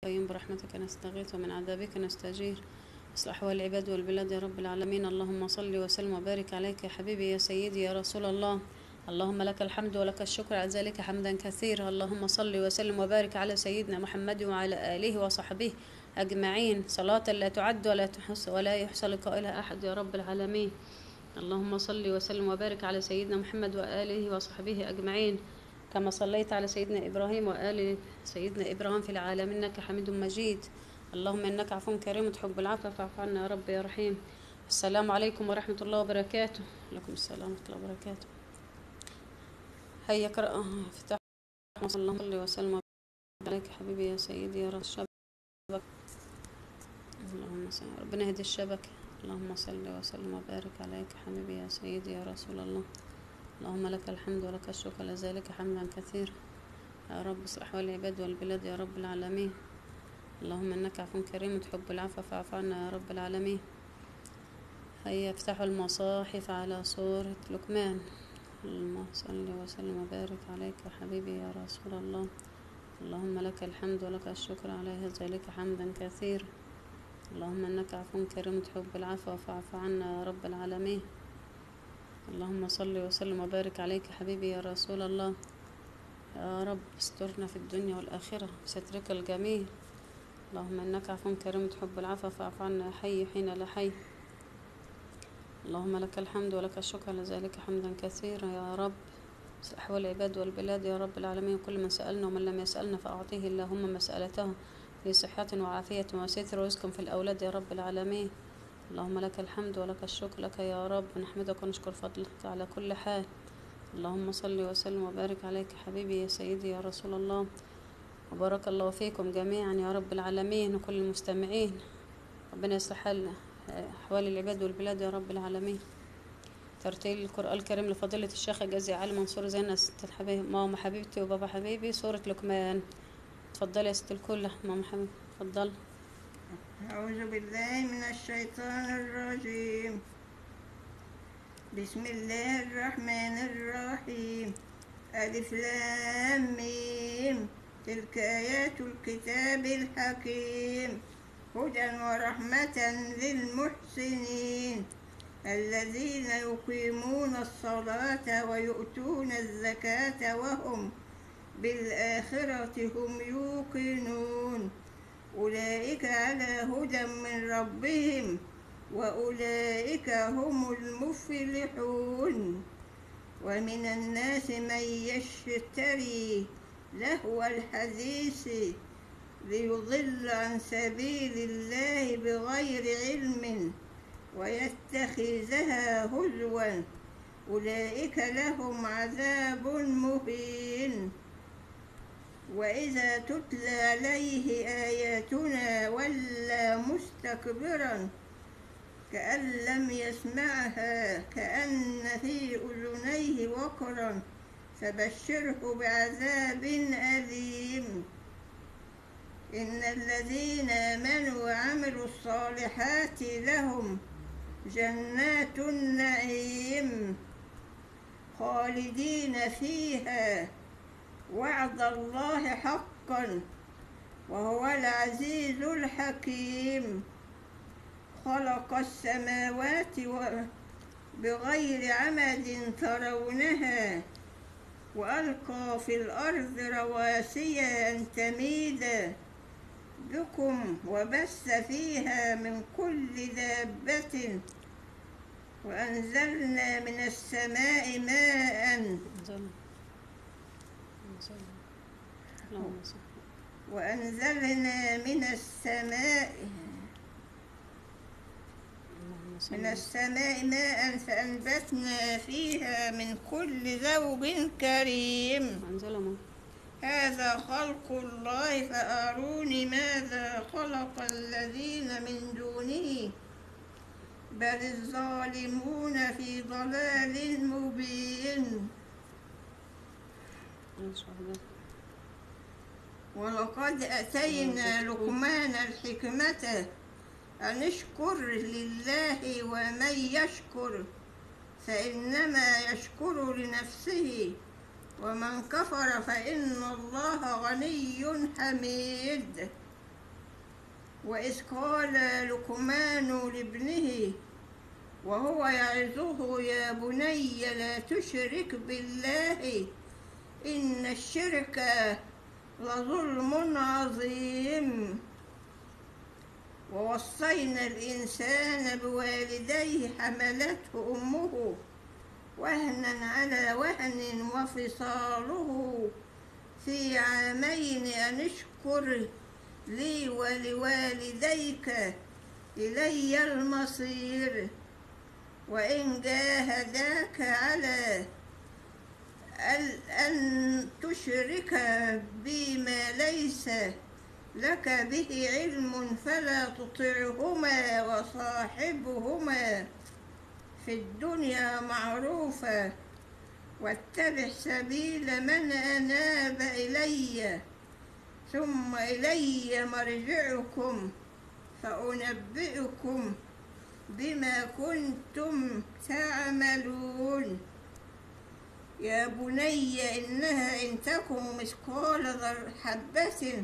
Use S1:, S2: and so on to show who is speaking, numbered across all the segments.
S1: القيوم برحمتك نستغيث ومن عذابك نستجير اصلح أحوال العباد والبلاد يا رب العالمين اللهم صل وسلم وبارك عليك يا حبيبي يا سيدي يا رسول الله اللهم لك الحمد ولك الشكر على ذلك حمدا كثيرا اللهم صل وسلم وبارك على سيدنا محمد وعلى آله وصحبه أجمعين صلاة لا تعد ولا تحصى ولا يحصى لقائلها أحد يا رب العالمين اللهم صل وسلم وبارك على سيدنا محمد وآله وصحبه أجمعين كما صليت على سيدنا إبراهيم وآل سيدنا إبراهيم في العالمين إنك حميد مجيد اللهم إنك عفو كريم تحب العفو فاعف عنا يا رب يا رحيم السلام عليكم ورحمة الله وبركاته عليكم السلام ورحمة الله وبركاته هيا اقرأ افتح صلى الله عليه وسلم وبارك عليك حبيبي يا سيدي يا رب الشبكة اللهم صل ربنا يهدي الشبكة اللهم صل وسلم وبارك عليك حبيبي يا سيدي يا رسول الله اللهم لك الحمد ولك الشكر لذلك حمدا كثيرا يا رب اصلح أحوال العباد والبلاد يا رب العالمين اللهم انك عفو كريم تحب العفو فاعف عنا يا رب العالمين هيا افتحوا المصاحف على سورة لقمان اللهم صل وسلم وبارك عليك يا حبيبي يا رسول الله اللهم لك الحمد ولك الشكر على ذلك حمدا كثيرا اللهم انك عفو كريم تحب العفو فاعف عنا يا رب العالمين اللهم صل وسلم وبارك عليك حبيبي يا رسول الله يا رب استرنا في الدنيا والآخرة بسترك الجميل اللهم إنك عفو كريم تحب العفو فاعف عنا يا حي حين لا حي اللهم لك الحمد ولك الشكر لذلك حمدا كثيرا يا رب أحوال العباد والبلاد يا رب العالمين كل من سألنا ومن لم يسألنا فأعطيه اللهم مسألته في صحة وعافية وستر ورزق في الأولاد يا رب العالمين اللهم لك الحمد ولك الشكر لك يا رب نحمدك ونشكر فضلك على كل حال اللهم صل وسلم وبارك عليك حبيبي يا سيدي يا رسول الله وبارك الله فيكم جميعا يا رب العالمين وكل المستمعين ربنا يصلح حال أحوال العباد والبلاد يا رب العالمين ترتيل القرآن الكريم لفضيلة الشيخ جازي علي منصور زينة ست الحبيب ماما حبيبتي وبابا حبيبي سورة لقمان اتفضلي يا ست الكل ماما حبيبي اتفضلي
S2: أعوذ بالله من الشيطان الرجيم بسم الله الرحمن الرحيم ألف لام ميم تلك آيات الكتاب الحكيم هدى ورحمة للمحسنين الذين يقيمون الصلاة ويؤتون الزكاة وهم بالآخرة هم يوقنون أولئك على هدى من ربهم وأولئك هم المفلحون ومن الناس من يشتري لهو الحديث ليضل عن سبيل الله بغير علم ويتخذها هزوا أولئك لهم عذاب مهين وإذا تتلى عليه آياتنا ولى مستكبرا كأن لم يسمعها كأن في أذنيه وقرا فبشره بعذاب أليم إن الذين آمنوا وعملوا الصالحات لهم جنات النعيم خالدين فيها وعد الله حقا وهو العزيز الحكيم خلق السماوات بغير عمد ترونها وألقى في الأرض رواسي أن تميد بكم وبث فيها من كل دابة وأنزلنا من السماء ماء
S1: انزل انزل اللهم صل
S2: وأنزلنا من السماء
S1: اللهم صل
S2: من السماء ماء فأنبتنا فيها من كل زوج كريم
S1: انزل ما
S2: هذا خلق الله فأروني ماذا خلق الذين من دونه بل الظالمون في ضلال مبين ولقد أتينا لقمان الحكمة أن اشكر لله ومن يشكر فإنما يشكر لنفسه ومن كفر فإن الله غني حميد وإذ قال لقمان لابنه وهو يعظه يا بني لا تشرك بالله إن الشرك لظلم عظيم ووصينا الإنسان بوالديه حملته أمه وهنا على وهن وفصاله في عامين أن اشكر لي ولوالديك إلي المصير وإن جاهداك على ال- أن تشرك بما ليس لك به علم فلا تطعهما وصاحبهما في الدنيا معروفا واتبع سبيل من أناب إلي ثم إلي مرجعكم فأنبئكم بما كنتم تعملون يا بني إنها إن تكن مثقال ذر- حبة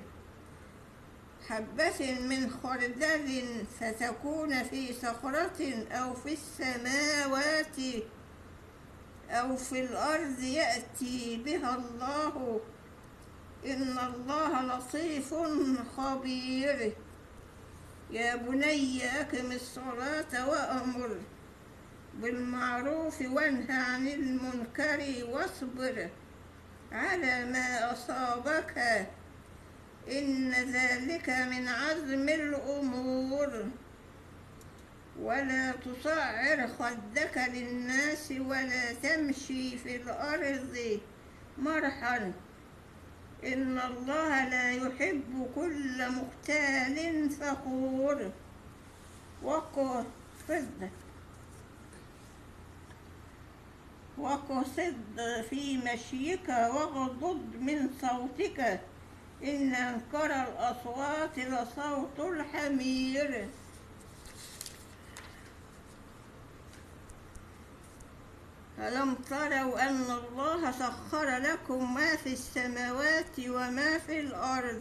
S2: حبة من خردل فتكون في صخرة أو في السماوات أو في الأرض يأتي بها الله إن الله لطيف خبير يا بني أقم الصلاة وأمر بالمعروف وانه عن المنكر واصبر على ما أصابك إن ذلك من عزم الأمور ولا تصعر خدك للناس ولا تمشي في الأرض مرحا إن الله لا يحب كل مختال فخور وقصد وقصد في مشيك واغضض من صوتك إن أنكر الأصوات لصوت الحمير ألم تروا أن الله سخر لكم ما في السماوات وما في الأرض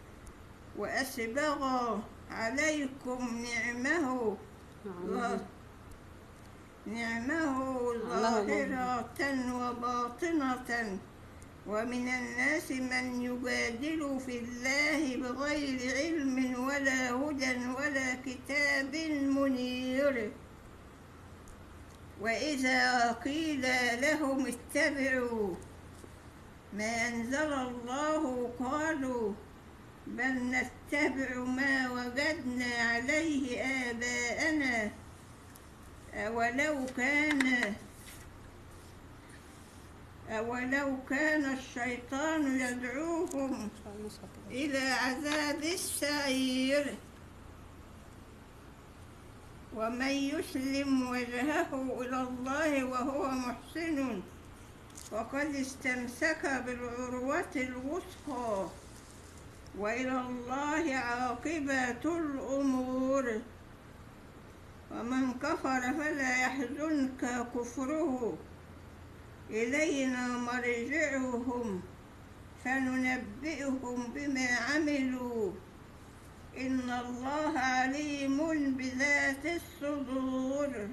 S2: وأسبغ عليكم نعمه
S1: نعم.
S2: نعمه ظاهرة وباطنة ومن الناس من يجادل في الله بغير علم ولا هدى ولا كتاب منير وإذا قيل لهم اتبعوا ما أنزل الله قالوا بل نتبع ما وجدنا عليه آباءنا أولو كان أولو كان الشيطان يدعوهم إلى عذاب السعير ومن يسلم وجهه إلى الله وهو محسن فقد استمسك بالعروة الوثقى وإلى الله عاقبة الأمور ومن كفر فلا يحزنك كفره إلينا مرجعهم فننبئهم بما عملوا إن الله عليم بذات الصدور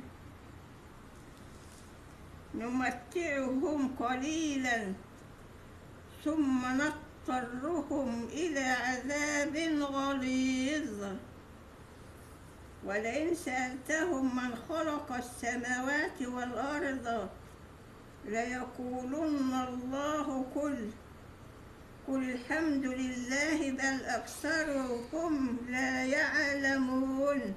S2: نمتعهم قليلا ثم نضطرهم إلى عذاب غليظ ولئن سألتهم من خلق السماوات والأرض ليقولن الله قل قل الحمد لله بل أكثرهم لا يعلمون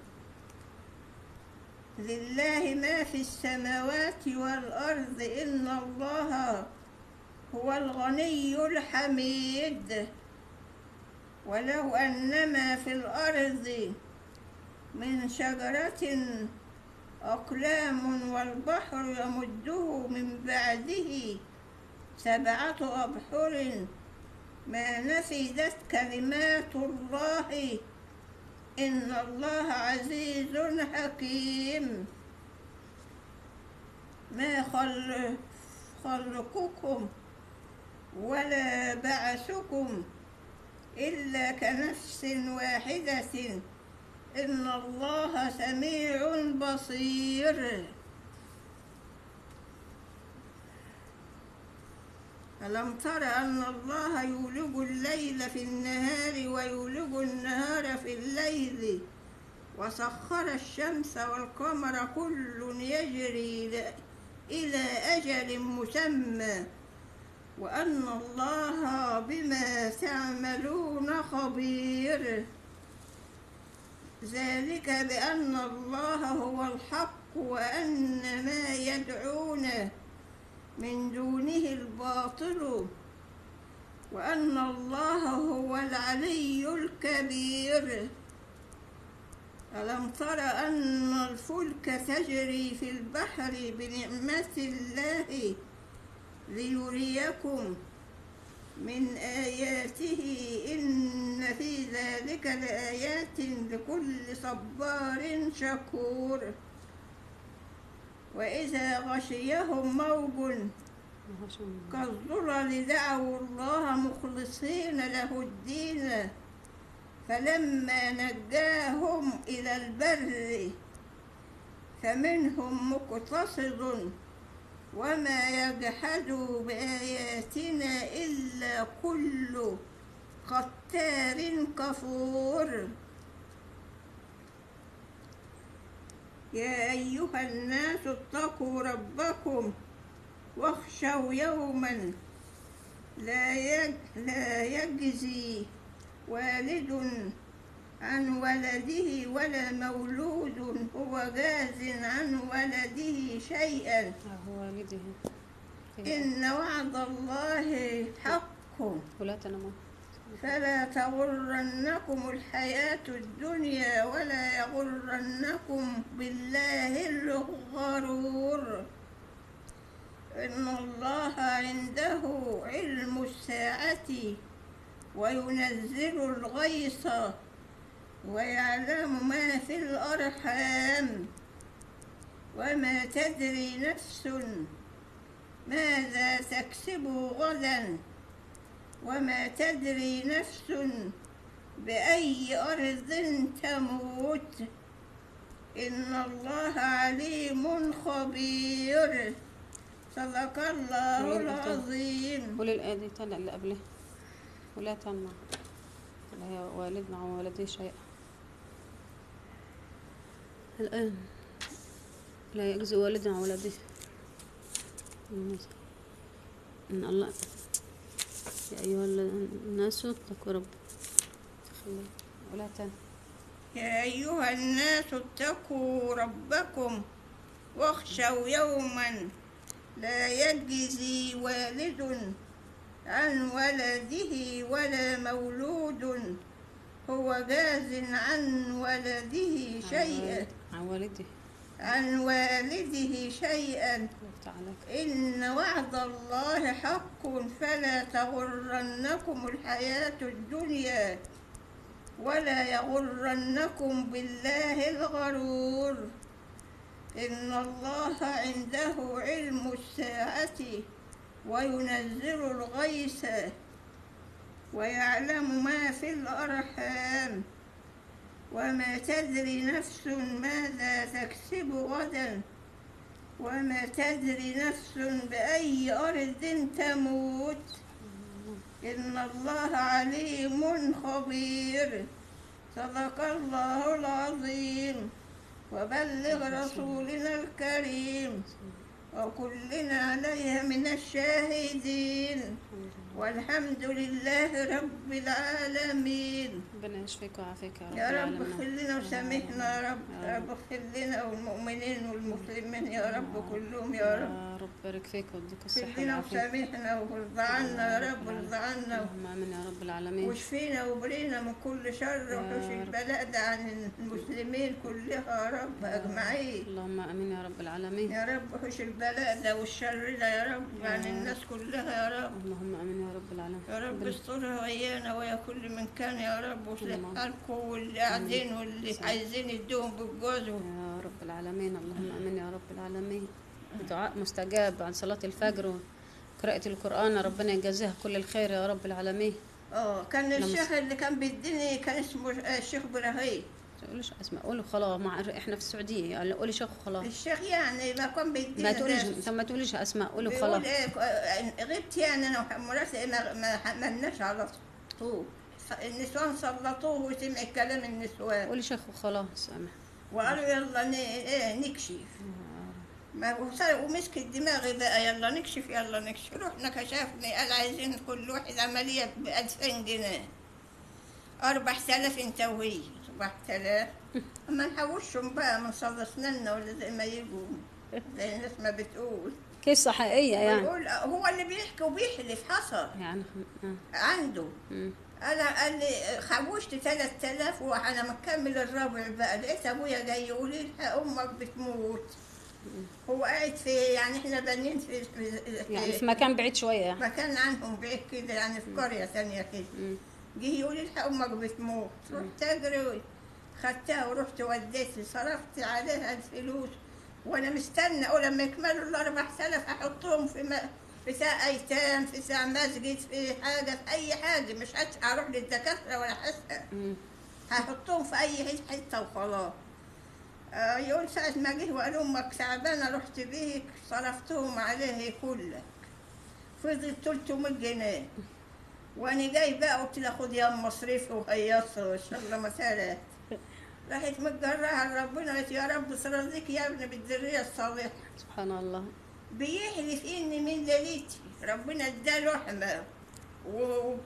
S2: لله ما في السماوات والأرض إن الله هو الغني الحميد ولو أن ما في الأرض من شجرة أقلام والبحر يمده من بعده سبعة أبحر ما نفدت كلمات الله إن الله عزيز حكيم ما خل- خلقكم ولا بعثكم إلا كنفس واحدة إن الله سميع بصير ألم تر أن الله يولج الليل في النهار ويولج النهار في الليل وسخر الشمس والقمر كل يجري ل- إلى أجل مسمى وأن الله بما تعملون خبير ذلك بأن الله هو الحق وأن ما يدعون من دونه الباطل وأن الله هو العلي الكبير ألم تر أن الفلك تجري في البحر بنعمة الله ليريكم من آياته إن في ذلك لآيات لكل صبار شكور وإذا غشيهم موج كالظلل دعوا الله مخلصين له الدين فلما نجاهم إلى البر فمنهم مقتصد وما يجحد بآياتنا إلا كل ختار كفور يا أيها الناس اتقوا ربكم واخشوا يوما لا يج لا يجزي والد عن ولده ولا مولود هو جاز عن ولده شيئا
S1: هو والده
S2: إن وعد الله حق
S1: ولا تناموا
S2: فلا تغرنكم الحياة الدنيا ولا يغرنكم بالله الغرور إن الله عنده علم الساعة وينزل الغيث ويعلم ما في الأرحام وما تدري نفس ماذا تكسب غدا وما تدري نفس بأي أرض تموت إن الله عليم خبير صدق الله العظيم
S1: قول الآية دي تاني اللي قبلها ولا تنمى اللي هي والدنا وولدي شيئا الآن لا يجزي والدنا وولده إن الله يا أيها الناس اتقوا رب ولا تنمى
S2: يا أيها الناس اتقوا ربكم واخشوا يوما لا يجزي والد عن ولده ولا مولود هو جاز عن ولده شيئا
S1: عن والده
S2: عن والده شيئا
S1: وقت عليك
S2: إن وعد الله حق فلا تغرنكم الحياة الدنيا ولا يغرنكم بالله الغرور إن الله عنده علم الساعة وينزل الغيث ويعلم ما في الأرحام وما تدري نفس ماذا تكسب غدا وما تدري نفس بأي أرض تموت إن الله عليم خبير صدق الله العظيم وبلغ رسولنا الكريم وكلنا عليها من الشاهدين والحمد لله رب العالمين
S1: ربنا يشفيك ويعافيك يا رب
S2: يا رب
S1: العالمين.
S2: اغفر لنا وسامحنا يا رب يا رب اغفر لنا والمؤمنين والمسلمين يا رب كلهم يا رب
S1: يا رب بارك فيك واديك
S2: اغفر
S1: الصحة
S2: لنا
S1: والعافية
S2: وسامحنا وارضى عنا يا رب ارضى عنا
S1: اللهم امين يا رب العالمين
S2: واشفينا وبرينا من كل شر
S1: يا
S2: وحوش
S1: رب.
S2: البلاء ده عن المسلمين كلها يا رب اجمعين
S1: اللهم امين يا رب العالمين
S2: يا رب حوش البلاء ده والشر ده يا رب عن
S1: يا
S2: الناس كلها يا رب
S1: اللهم امين يا رب العالمين
S2: يا رب
S1: ربنا-
S2: استرها ويانا ويا كل من كان يا رب واصلح
S1: اللهم.
S2: حالكم واللي قاعدين واللي
S1: صح.
S2: عايزين يدوهم بالجوز
S1: يا رب العالمين اللهم امين يا رب العالمين دعاء مستجاب عن صلاة الفجر وقراءة القرآن ربنا يجازيها كل الخير يا رب العالمين
S2: اه كان
S1: لما
S2: الشيخ اللي كان بيديني كان اسمه الشيخ ابراهيم
S1: تقوليش اسماء قولوا خلاص مع احنا في السعوديه يعني قولي شيخ وخلاص
S2: الشيخ يعني ما كان بيدينا
S1: ما تقوليش
S2: درس.
S1: طب ما تقوليش اسماء قولوا
S2: بيقول
S1: خلاص
S2: ايه ك- غبت يعني انا ومراتي ما ما حملناش على طول النسوان سلطوه وسمع كلام النسوان
S1: قولي شيخ وخلاص سامح
S2: وقالوا يلا ن- ايه نكشف ما وصار- ومسك دماغي بقى يلا نكشف يلا نكشف رحنا كشفني قال عايزين كل واحد عملية ب 2000 جنيه 4000 انت وهي 7000 اما نحوشهم بقى من صدى اسناننا ولا زي ما يجوا زي الناس ما بتقول
S1: قصه حقيقيه يعني
S2: ويقول هو اللي بيحكي وبيحلف حصل
S1: يعني آه.
S2: عنده
S1: مم.
S2: انا قال لي خوشت 3000 وانا مكمل الرابع بقى لقيت ابويا جاي يقول لي الحق امك بتموت هو قاعد في يعني احنا بانيين في, في,
S1: يعني
S2: في
S1: في مكان بعيد شويه يعني
S2: مكان عنهم بعيد كده يعني في قريه ثانيه كده
S1: مم.
S2: جه يقول لي الحق امك بتموت رحت اجري خدتها ورحت وديت صرفت عليها الفلوس وانا مستنى اقول لما يكملوا ال 4000 احطهم في م... في ساعة ايتام في ساعة مسجد في حاجة في اي حاجة مش هت- هروح للدكاترة ولا حسها
S1: مم.
S2: هحطهم في اي حته وخلاص آه، يقول ساعة ما جه وقال أمك تعبانة رحت بيك صرفتهم عليه كلك فضل 300 جنيه وأنا جاي بقى قلت له خد يا أم مصرفي وهيصه إن شاء الله ما سالت راحت متجرها لربنا قالت يا رب صرزيك يا ابني بالذرية الصالحة
S1: سبحان الله
S2: بيحلف إني من ليلتي ربنا اداه لحمة و... و...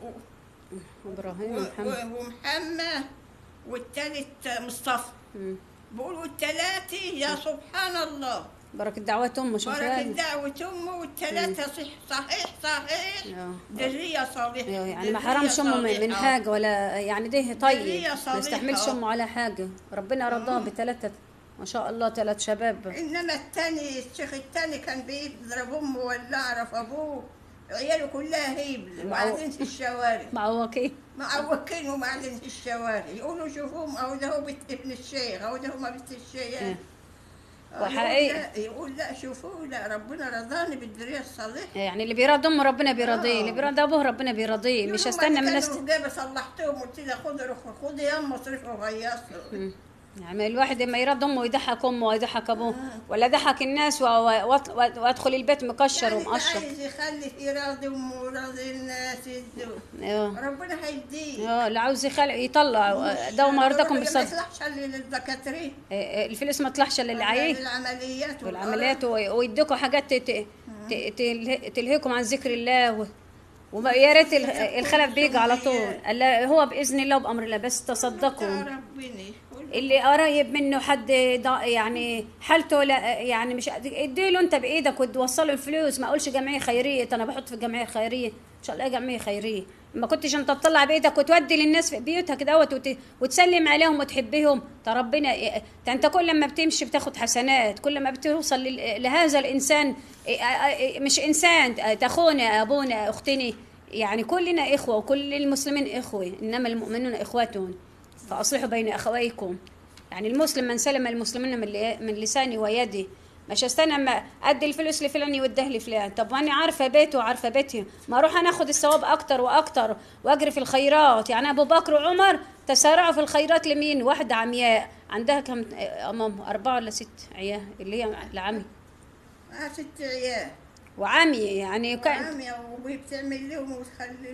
S1: ابراهيم
S2: و-
S1: ومحمد
S2: و- ومحمد والتالت مصطفى
S1: مم.
S2: بقولوا التلاتة يا سبحان الله
S1: بركه دعوات امه شوف
S2: بركة
S1: يعني
S2: دعوة أمه والتلاتة صح صحيح صحيح
S1: آه.
S2: ذرية صالحة
S1: يعني ما
S2: ذرية
S1: حرمش امه من من
S2: صالحة.
S1: حاجه ولا يعني ده طيب
S2: ذرية
S1: ما
S2: صالحة.
S1: يستحملش امه على حاجه ربنا رضاه بثلاثه ما شاء الله ثلاث شباب
S2: إنما التاني الشيخ التاني كان بيضرب أمه ولا أعرف أبوه عياله كلها هيبل وقاعدين في الشوارع
S1: معوقين
S2: معوكين وقاعدين في الشوارع يقولوا شوفوهم أو ده هو بنت ابن الشيخ أو ده هما بنت الشيخ
S1: إيه.
S2: آه،
S1: وحقيقي.
S2: يقول لا, يقول لا شوفوه لا ربنا رضاني بالذرية الصالحة
S1: يعني اللي بيرضى امه ربنا بيرضيه
S2: آه.
S1: اللي بيرضى ابوه ربنا بيرضيه مش
S2: يوم
S1: هستنى
S2: ما
S1: من الناس
S2: كانوا جايبه صلحتهم قلت لها خدي روح خدي يا ام اصرفي وغيصوا
S1: مم. يعني الواحد لما يرضى امه يضحك امه ويضحك ابوه ولا ضحك الناس و- و- وأط- وادخل البيت مكشر
S2: يعني اللي
S1: ومقشر
S2: عايز يخلف يراضي امه ويراضي الناس يدوا
S1: اه
S2: ربنا هيديه
S1: اه اللي عاوز يخلق يطلع ده ما رضاكم
S2: ما
S1: بالصدق
S2: يطلعش الا للدكاتره
S1: الفلوس ما طلعش الا اللي عليه
S2: العمليات
S1: والعمليات و- ويدوكوا حاجات ت- ت- ت- تله- تلهيكم عن ذكر الله و- وما يا ريت ال- الخلف بيجي على طول قال لا هو باذن الله وبامر الله بس تصدقوا
S2: ربنا
S1: اللي قريب منه حد ضا- يعني حالته لا يعني مش اديله انت بايدك وتوصله الفلوس ما اقولش جمعيه خيريه انا بحط في الجمعيه الخيريه ان شاء الله جمعيه خيريه ما كنتش انت تطلع بايدك وتودي للناس في بيوتها كده وت- وتسلم عليهم وتحبهم ده ربنا ده انت كل ما بتمشي بتاخد حسنات كل ما بتوصل لل- لهذا الانسان مش انسان تاخونا ابونا اختني يعني كلنا اخوه وكل المسلمين اخوه انما المؤمنون اخواتهم فاصلحوا بين اخويكم يعني المسلم من سلم المسلمين من لي- من لساني ويدي مش استنى اما ادي الفلوس لفلان يوديه لفلان طب وانا عارفه بيته وعارفه بيتي ما اروح انا اخد الثواب اكتر واكتر واجري في الخيرات يعني ابو بكر وعمر تسارعوا في الخيرات لمين واحده عمياء عندها كم امام اربعه ولا ست عيال اللي هي العمي
S2: معاه ست عيال
S1: وعمي يعني كان
S2: عامية وهي بتعمل لهم وتخلي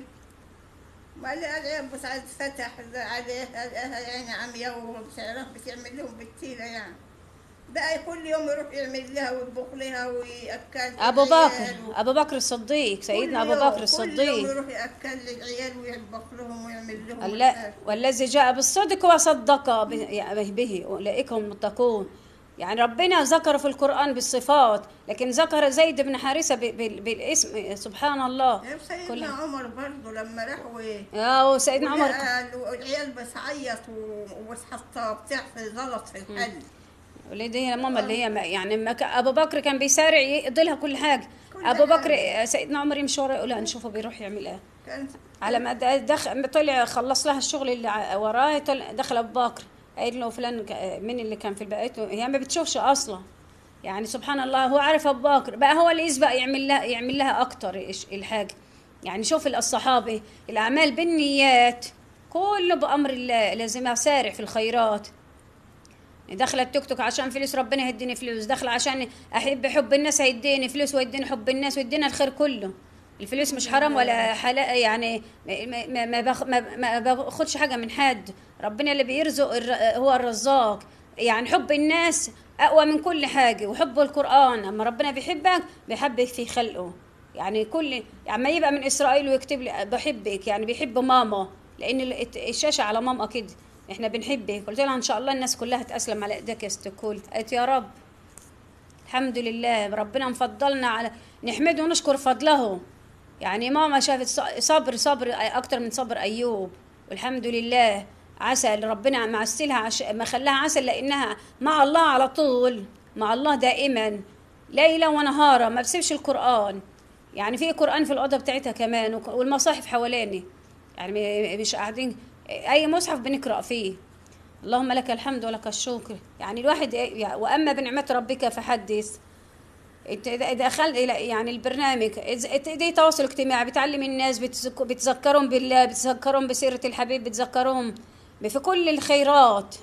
S2: ما لها العيال بس عاد فتح عليها لها يعني عمية وبتعرف بتعمل لهم بالتيلة يعني بقى كل يوم يروح يعمل لها ويطبخ لها ويأكل
S1: ابو
S2: العيال
S1: بكر
S2: و-
S1: ابو بكر الصديق سيدنا
S2: كل
S1: ابو
S2: يوم-
S1: بكر
S2: كل
S1: الصديق
S2: يوم يروح يأكل العيال ويطبخ لهم ويعمل لهم
S1: الل-
S2: والآخر.
S1: والذي جاء بالصدق وصدق به يعني به اولئك هم المتقون يعني ربنا ذكر في القران بالصفات لكن ذكر زيد بن حارثه ب- بال- بالاسم سبحان الله
S2: يا
S1: كل-
S2: سيدنا عمر برضه لما راحوا ايه
S1: اه وسيدنا عمر
S2: ولقى العيال بتعيط و- وبتحط بتاع في زلط في الحل
S1: وليدي هي ماما اللي هي ما- يعني ما كان- ابو بكر كان بيسارع يقضي لها كل حاجه
S2: كل
S1: ابو بكر
S2: حاجة.
S1: سيدنا عمر يمشي وراه يقول لها نشوفه بيروح يعمل ايه
S2: كان
S1: على ما د- دخل طلع خلص لها الشغل اللي ع- وراه طلع دخل ابو بكر قايل له فلان ك- مين اللي كان في البيت هي ما بتشوفش اصلا يعني سبحان الله هو عارف ابو بكر بقى هو اللي يسبق يعمل لها يعمل لها اكتر إيش- الحاجه يعني شوف الصحابه الاعمال بالنيات كله بامر الله لازم اسارع في الخيرات داخله التوك توك عشان فلوس ربنا هيديني فلوس داخله عشان احب حب الناس هيديني فلوس ويديني حب الناس ويدينا الخير كله الفلوس مش حرام ولا حلال يعني ما ما ما, باخ ما, ما باخدش حاجه من حد ربنا اللي بيرزق الر- هو الرزاق يعني حب الناس اقوى من كل حاجه وحب القران اما ربنا بيحبك بيحبك في خلقه يعني كل يعني ما يبقى من اسرائيل ويكتب لي بحبك يعني بيحب ماما لان ال- الشاشه على ماما كده احنا بنحبك قلت لها ان شاء الله الناس كلها تسلم على ايدك يا ست كل قالت يا رب الحمد لله ربنا مفضلنا على نحمده ونشكر فضله يعني ماما شافت ص- صبر صبر اكتر من صبر ايوب والحمد لله عسل ربنا معسلها عش... ما خلاها عسل لانها مع الله على طول مع الله دائما ليلا ونهارا ما بسيبش القران يعني في قران في الاوضه بتاعتها كمان وك- والمصاحف حواليني يعني م- مش قاعدين اي مصحف بنقرا فيه اللهم لك الحمد ولك الشكر يعني الواحد يعني واما بنعمه ربك فحدث انت اذا دخلت الى يعني البرنامج إذا- دي تواصل اجتماعي بتعلم الناس بتذك- بتذكرهم بالله بتذكرهم بسيره الحبيب بتذكرهم في كل الخيرات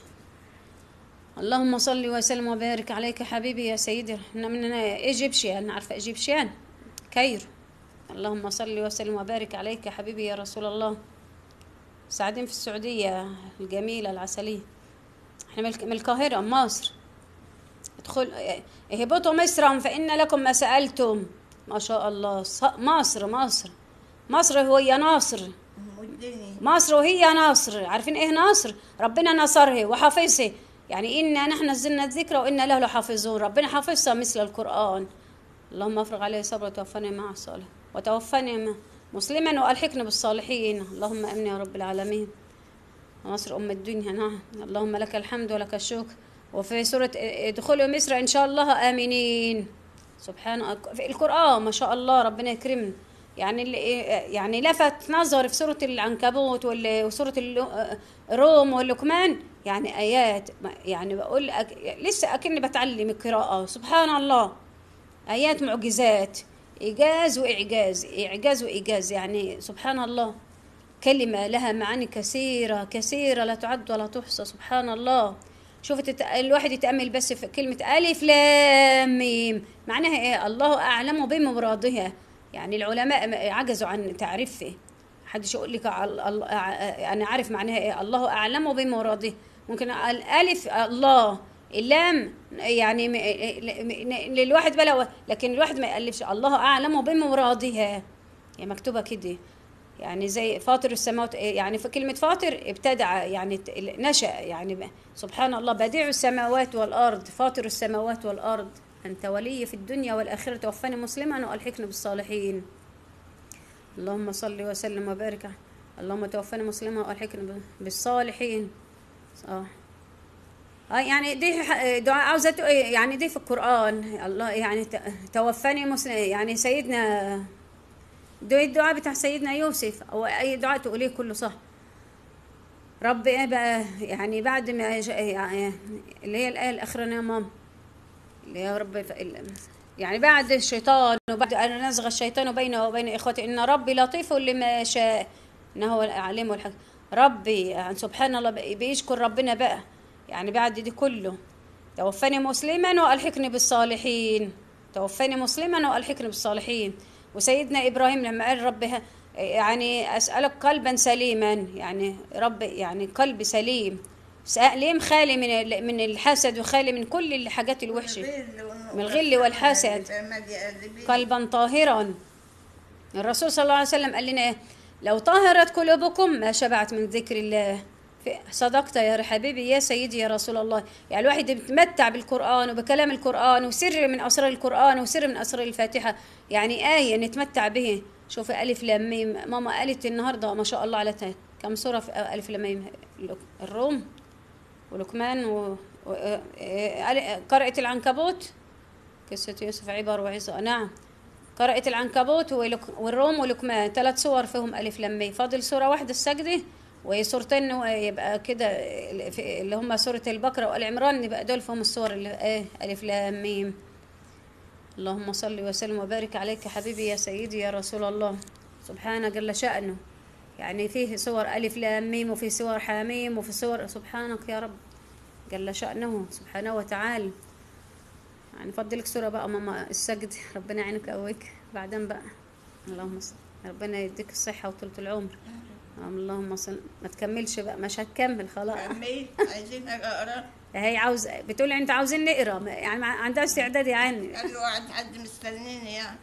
S1: اللهم صل وسلم وبارك عليك حبيبي يا سيدي احنا من ايجيبشيان عارفه ايجيبشيان كايرو اللهم صل وسلم وبارك عليك حبيبي يا رسول الله ساعدين في السعوديه الجميله العسليه احنا من من القاهره مصر ادخل اهبطوا مصرا فإن لكم ما سألتم ما شاء الله ص- مصر مصر مصر هي ناصر
S2: والدنيا
S1: مصر وهي ناصر عارفين ايه ناصر ربنا نصرها وحافظها يعني إنا نحن نزلنا الذكر وإنا له لحافظون ربنا حافظها مثل القرآن اللهم افرغ عليه صبر وتوفني مع الصالح وتوفني م- مسلما والحقنا بالصالحين اللهم امين يا رب العالمين مصر ام الدنيا نعم اللهم لك الحمد ولك الشكر وفي سوره ادخلوا مصر ان شاء الله امنين سبحان في القران ما شاء الله ربنا يكرمنا يعني اللي يعني لفت نظر في سوره العنكبوت وال- وسوره الل- الروم واللقمان يعني ايات ما- يعني بقول أك... لسه اكني بتعلم القراءه سبحان الله آيات معجزات إيجاز وإعجاز إعجاز وإيجاز يعني سبحان الله كلمة لها معاني كثيرة كثيرة لا تعد ولا تحصى سبحان الله شوف تت... الواحد يتأمل بس في كلمة ألف لام ميم معناها إيه الله أعلم بمرادها يعني العلماء عجزوا عن تعريفه حدش يقول لك عل- ال- ع- انا عارف معناها ايه الله اعلم بمراده ممكن الالف الله اللام يعني م- م- للواحد بلا لكن الواحد ما يالفش الله اعلم بمرادها هي مكتوبه كده يعني زي فاطر السماوات يعني في كلمة فاطر ابتدع يعني ت- نشأ يعني ب- سبحان الله بديع السماوات والأرض فاطر السماوات والأرض أنت ولي في الدنيا والآخرة توفني مسلما وألحقني بالصالحين اللهم صل وسلم وبارك اللهم توفني مسلما والحقني ب- بالصالحين صح اه يعني دي ح- دعاء عاوزه تق- يعني دي في القران الله يعني ت- توفني مسلم يعني سيدنا ده الدعاء بتاع سيدنا يوسف او اي دعاء تقوليه كله صح رب ايه بقى يعني بعد ما يج- يعني اللي هي الايه الاخرانيه يا ماما اللي هي رب ف- ال- يعني بعد الشيطان وبعد ان نزغ الشيطان بينه وبين اخوته ان ربي لطيف لما شاء انه هو العليم والحكيم ربي يعني سبحان الله بي- بيشكر ربنا بقى يعني بعد دي كله توفني مسلما والحقني بالصالحين توفني مسلما والحقني بالصالحين وسيدنا ابراهيم لما قال رب ه- يعني اسالك قلبا سليما يعني رب يعني قلب سليم سليم خالي من ال- من الحسد وخالي من كل الحاجات الوحشه من الغل والحسد. قلبا طاهرا الرسول صلى الله عليه وسلم قال لنا إيه؟ لو طهرت قلوبكم ما شبعت من ذكر الله في- صدقت يا حبيبي يا سيدي يا رسول الله يعني الواحد بيتمتع بالقرآن وبكلام القرآن وسر من أسرار القرآن وسر من أسرار الفاتحة يعني آية نتمتع به شوف ألف لام ميم ماما قالت النهاردة ما شاء الله على تا- كم سورة في ألف لام ميم الروم ولقمان و... و... آه، قرأت العنكبوت قصة يوسف عبر وعزة نعم قرأت العنكبوت ولك- والروم ولقمان ثلاث صور فيهم ألف لام ميم فاضل سورة واحدة السجدة وصورتين يبقى كده في- اللي هم سورة البقرة وآل عمران يبقى دول فيهم الصور اللي ايه ألف لام ميم اللهم صل وسلم وبارك عليك حبيبي يا سيدي يا رسول الله سبحانه جل شأنه يعني فيه صور ألف لام ميم وفي صور حاميم وفي صور سبحانك يا رب جل شأنه سبحانه وتعالى يعني فضلك سورة بقى ماما السجد ربنا يعينك ويقويك بعدين بقى اللهم صل ربنا يديك الصحة وطولة العمر اللهم صل ما تكملش بقى مش هتكمل خلاص
S2: عمي عايزين اقرا
S1: هي عاوز بتقولي انت عاوزين نقرا ما- يعني ما عندها استعداد يعني
S2: قال له قاعد حد مستنيني يعني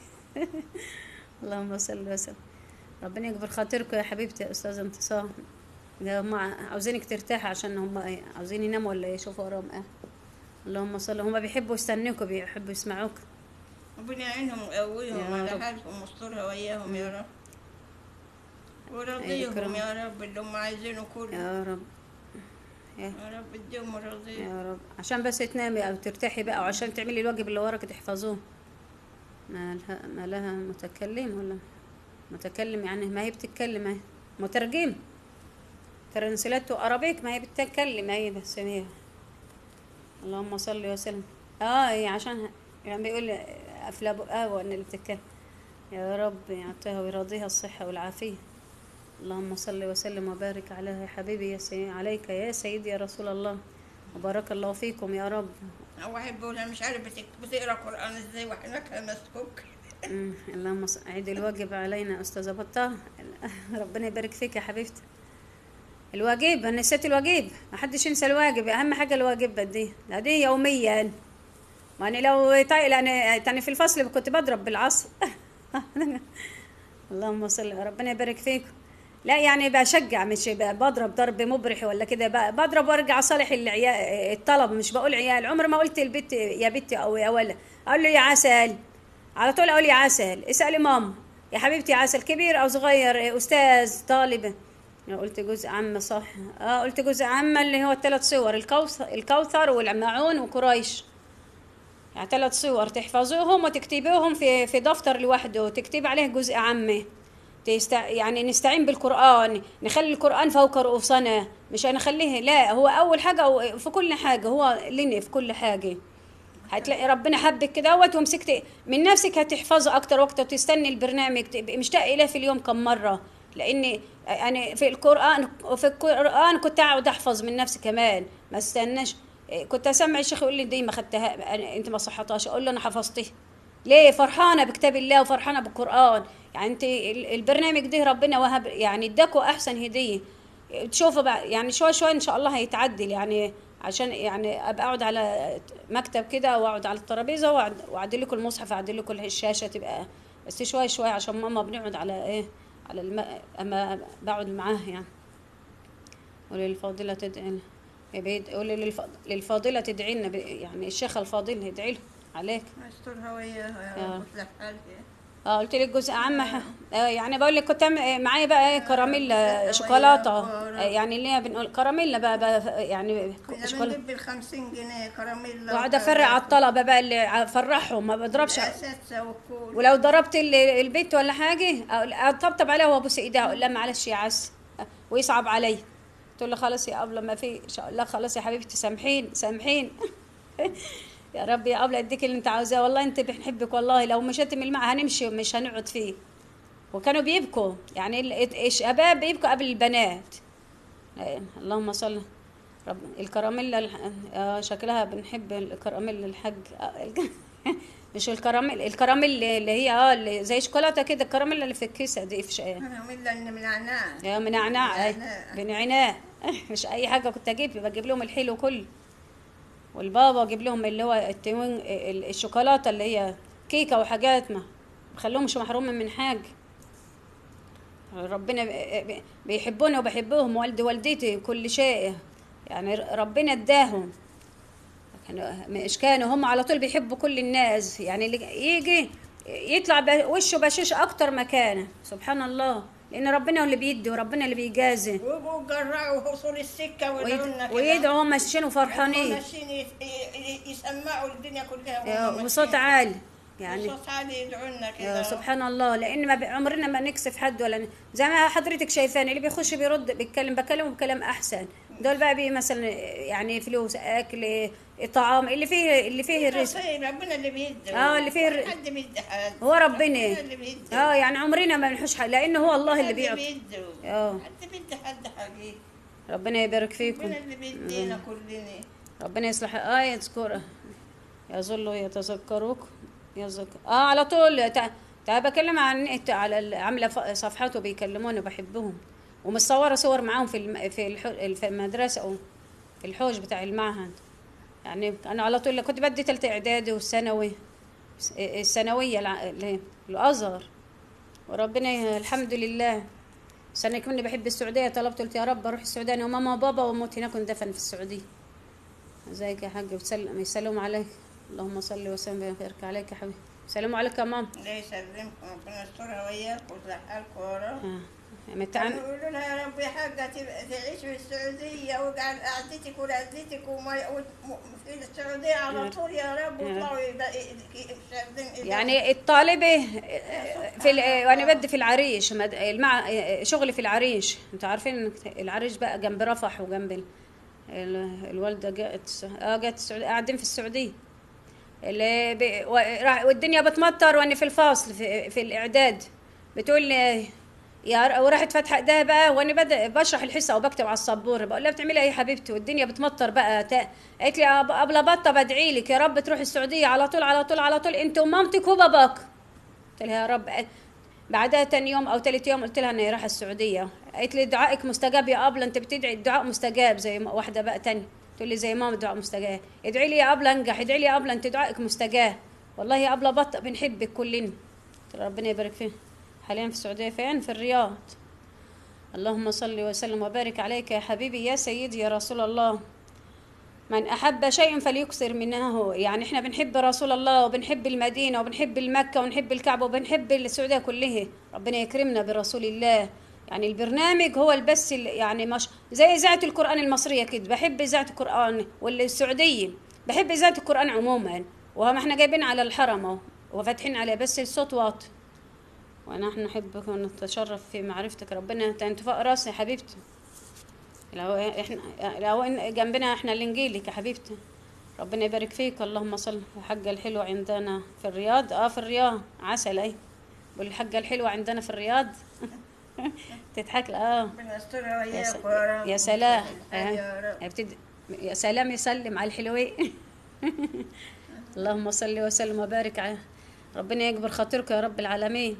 S1: اللهم صل وسلم ربنا يكبر خاطركم يا حبيبتي يا استاذه انتصار ده هم عاوزينك ترتاحي عشان هم ايه عاوزين يناموا ولا يشوفوا وراهم ايه اللهم صل هم بيحبوا يستنوكوا بيحبوا يسمعوك
S2: ربنا يعينهم ويقويهم
S1: يا
S2: على
S1: رب.
S2: حالهم واسترها وياهم يا رب ورضيهم
S1: يكرمك.
S2: يا رب اللي هم عايزينه كله
S1: يا رب يا
S2: يا رب اديهم ورضيهم
S1: يا رب عشان بس تنامي او ترتاحي بقى وعشان تعملي الواجب اللي وراك تحفظوه ما لها ما لها متكلم ولا متكلم يعني ما هي بتتكلم اهي مترجم ترنسلته ارابيك ما هي بتتكلم هي بس هي اللهم صل وسلم اه هي عشان يعني بيقول افلا اه ان اللي بتتكلم يا رب يعطيها ويرضيها الصحه والعافيه اللهم صل وسلم وبارك عليها يا حبيبي يا سي... عليك يا سيدي يا رسول الله وبارك الله فيكم يا رب
S2: واحد بيقول انا مش عارف بتك- بتقرا قران ازاي وحنك مسكوك
S1: أمم، اللهم ص- عيد الواجب علينا استاذه بطه ربنا يبارك فيك يا حبيبتي الواجب انا نسيت الواجب ما حدش ينسى الواجب اهم حاجه الواجب دي دي يوميا ما انا لو طيب انا تاني في الفصل كنت بضرب بالعصر اللهم صل ربنا يبارك فيكم لا يعني بشجع مش ب- بضرب ضرب مبرح ولا كده ب- بضرب وارجع صالح العيال الطلب مش بقول عيال عمر ما قلت البت يا بنتي او يا ولا اقول له يا عسل على طول اقول يا عسل اسالي ماما يا حبيبتي عسل كبير او صغير استاذ طالب قلت جزء عامة صح اه قلت جزء عامة اللي هو الثلاث صور الكوثر الكوثر والمعون وقريش يعني ثلاث صور تحفظوهم وتكتبوهم في في دفتر لوحده وتكتب عليه جزء عامة تست... يعني نستعين بالقرآن نخلي القرآن فوق رؤوسنا مش هنخليه لا هو أول حاجة و- في كل حاجة هو لنا في كل حاجة هتلاقي ربنا حبك كده وقت ومسكت من نفسك هتحفظه أكتر وقت وتستني البرنامج تبقي مشتاق إليه في اليوم كم مرة لأن أنا في القرآن في القرآن كنت أقعد أحفظ من نفسي كمان ما استناش كنت أسمع الشيخ يقول لي دي ما خدتها أنا- أنت ما صحتهاش أقول له أنا حفظتها ليه فرحانه بكتاب الله وفرحانه بالقران يعني انت ال- البرنامج ده ربنا وهب يعني اداكوا احسن هديه تشوفوا بقى يعني شوي شوي ان شاء الله هيتعدل يعني عشان يعني ابقى اقعد على مكتب كده واقعد على الترابيزه وأعد- واعدل لكم المصحف اعدل لكم الشاشه تبقى بس شوي شوي عشان ماما بنقعد على ايه على الم... اما بقعد معاه يعني وللفاضله تدعي لنا يبقى قولي للف- للفاضله تدعي لنا ب- يعني الشيخه الفاضل يدعي له عليك
S2: استرها وياها
S1: يا
S2: يا
S1: رب.
S2: رب وتصلح حالها
S1: اه قلت لك جزء عام ح- آه يعني بقول لك كنت أعمل- معايا بقى ايه كراميلا شوكولاته آه يعني اللي هي بنقول كراميلا بقى, بقى يعني
S2: كنا
S1: شوكولاته
S2: بنجيب ال 50 جنيه كراميلا
S1: واقعد افرع على الطلبه بقى اللي افرحهم ما بضربش
S2: اساتذه وكل
S1: ولو ضربت ال- البيت ولا حاجه أقول- اطبطب عليها وابوس ايديها اقول لها معلش يا عس ويصعب علي تقول له خلاص يا ابله ما في اقول لها خلاص يا حبيبتي سامحين سامحين يا رب يا ابله اديك اللي انت عاوزاه والله انت بنحبك والله لو مشيت من الماء هنمشي ومش هنقعد فيه وكانوا بيبكوا يعني ال- الشباب بيبكوا قبل البنات آه، اللهم صل رب الكراميلا الح... آه شكلها بنحب الكراميلا الحاج آه، الك- مش الكراميل الكراميل اللي هي اه اللي زي شوكولاته كده الكراميلا اللي في الكيسه دي في ش...
S2: كراميلا إن من عناع
S1: يا من عناع
S2: بنعناع.
S1: بنعناع مش اي حاجه كنت اجيب بجيب لهم الحلو كله والبابا اجيب لهم اللي هو التوين ال- الشوكولاته اللي هي كيكه وحاجات ما بخليهمش محرومين من حاجه ربنا ب- ب- بيحبونا وبحبهم والدي والدتي كل شيء يعني ربنا اداهم كانوا مش كانوا هم على طول بيحبوا كل الناس يعني اللي يجي يطلع ب- وشه بشيش اكتر مكانه سبحان الله لان ربنا هو اللي بيدي وربنا اللي بيجازي
S2: ويبقوا يجرعوا وصول السكه ويدعوا لنا
S1: ويد-
S2: كده.
S1: ويدعوا هم ماشيين
S2: هم
S1: وفرحانين
S2: ماشيين يس- ي- ي- يسمعوا الدنيا كلها
S1: يا-
S2: وهم
S1: وصوت
S2: ماشيين.
S1: عالي يعني
S2: وصوت عالي يدعوا لنا
S1: يا
S2: كده
S1: سبحان الله لان ما ب- عمرنا ما نكسف حد ولا ن- زي ما حضرتك شايفاني اللي بيخش بيرد بيتكلم بكلمه بكلام احسن دول بقى بي مثلا يعني فلوس اكل طعام اللي فيه اللي فيه الرزق
S2: نصيب ربنا اللي بيدي
S1: آه، اللي فيه الر-
S2: حد بيدي حد
S1: هو ربنا
S2: اللي بيدي
S1: اه يعني عمرنا ما بنحوش حد لانه هو الله اللي
S2: حد
S1: بيعطي
S2: بيدي
S1: آه.
S2: حد بيدي حد حقيقي
S1: ربنا يبارك فيكم
S2: ربنا اللي بيدينا كلنا
S1: ربنا يصلح اه يذكر يظل يتذكروك يذكر اه على طول تع- تعال بكلم عن النت على ال- عامله ف- صفحات وبيكلموني وبحبهم ومصوره صور معاهم في الم... في, الح... في المدرسه او في الحوش بتاع المعهد يعني انا على طول كنت بدي تالتة اعدادي والثانوي س- الثانويه الع... اللي هي الازهر وربنا ي- الحمد لله سنة كمان بحب السعودية طلبت قلت يا رب اروح السعودية انا وماما وبابا واموت هناك وندفن في السعودية ازيك يا حاج بتسلم يسلموا عليك اللهم صل وسلم وبارك عليك يا حبيبي سلموا عليك يا ماما
S2: الله يسلمكم ربنا يسترها وياكم ويصلحها لكم يا رب
S1: آه. متعن...
S2: يقولوا لها يا رب يا حاجة تبقى تعيش في السعودية واجعل قعدتك ولادتك وما وم- في السعودية على طول يا رب واطلعوا شادين
S1: يعني الطالبة في ال... وانا بدي في العريش مد... المع... شغلي في العريش انتوا عارفين العريش بقى جنب رفح وجنب ال... ال... الوالدة جت اه جت السعودية قاعدين في السعودية اللي ب... و... راح- والدنيا بتمطر وانا في الفاصل في, في الاعداد بتقول لي يا ر- وراحت فاتحه ايديها بقى وانا بد... بشرح الحصه وبكتب على السبوره بقول لها بتعملي ايه يا حبيبتي والدنيا بتمطر بقى تا... قالت لي أب- ابله بطه بدعي لك يا رب تروحي السعوديه على طول على طول على طول انت ومامتك وباباك قلت لها يا رب بعدها تاني يوم او تالت يوم قلت لها اني رايحه السعوديه قالت لي دعائك مستجاب يا ابله انت بتدعي الدعاء مستجاب زي ما واحده بقى تاني تقول لي زي ماما الدعاء مستجاب ادعي لي يا ابله انجح ادعي لي يا ابله انت دعائك مستجاب والله يا ابله بطه بنحبك كلنا قلت لها ربنا يبارك فيه حاليا في السعوديه فين في الرياض اللهم صل وسلم وبارك عليك يا حبيبي يا سيدي يا رسول الله من أحب شيء فليكثر منه يعني احنا بنحب رسول الله وبنحب المدينة وبنحب المكة ونحب الكعبة وبنحب السعودية كلها ربنا يكرمنا برسول الله يعني البرنامج هو البث ال- يعني مش زي إذاعة القرآن المصرية كده بحب إذاعة القرآن والسعودية بحب إذاعة القرآن عموما وهم احنا جايبين على الحرم اهو وفاتحين عليه بس الصوت واطي ونحن نحبك ونتشرف في معرفتك ربنا انت انت فوق راسي يا حبيبتي لو احنا لو إن جنبنا احنا الانجيلك يا حبيبتي ربنا يبارك فيك اللهم صل الحاجة الحلوة عندنا في الرياض اه في الرياض عسل اي والحاجة الحلوة عندنا في الرياض تضحك اه
S2: ربنا يسترها
S1: يا, س...
S2: وياكم يا رب
S1: يا سلام
S2: ويسهل يا رب
S1: آه. بتد... يا سلام يسلم على الحلوين اللهم صل وسلم وبارك على ربنا يكبر خاطرك يا رب العالمين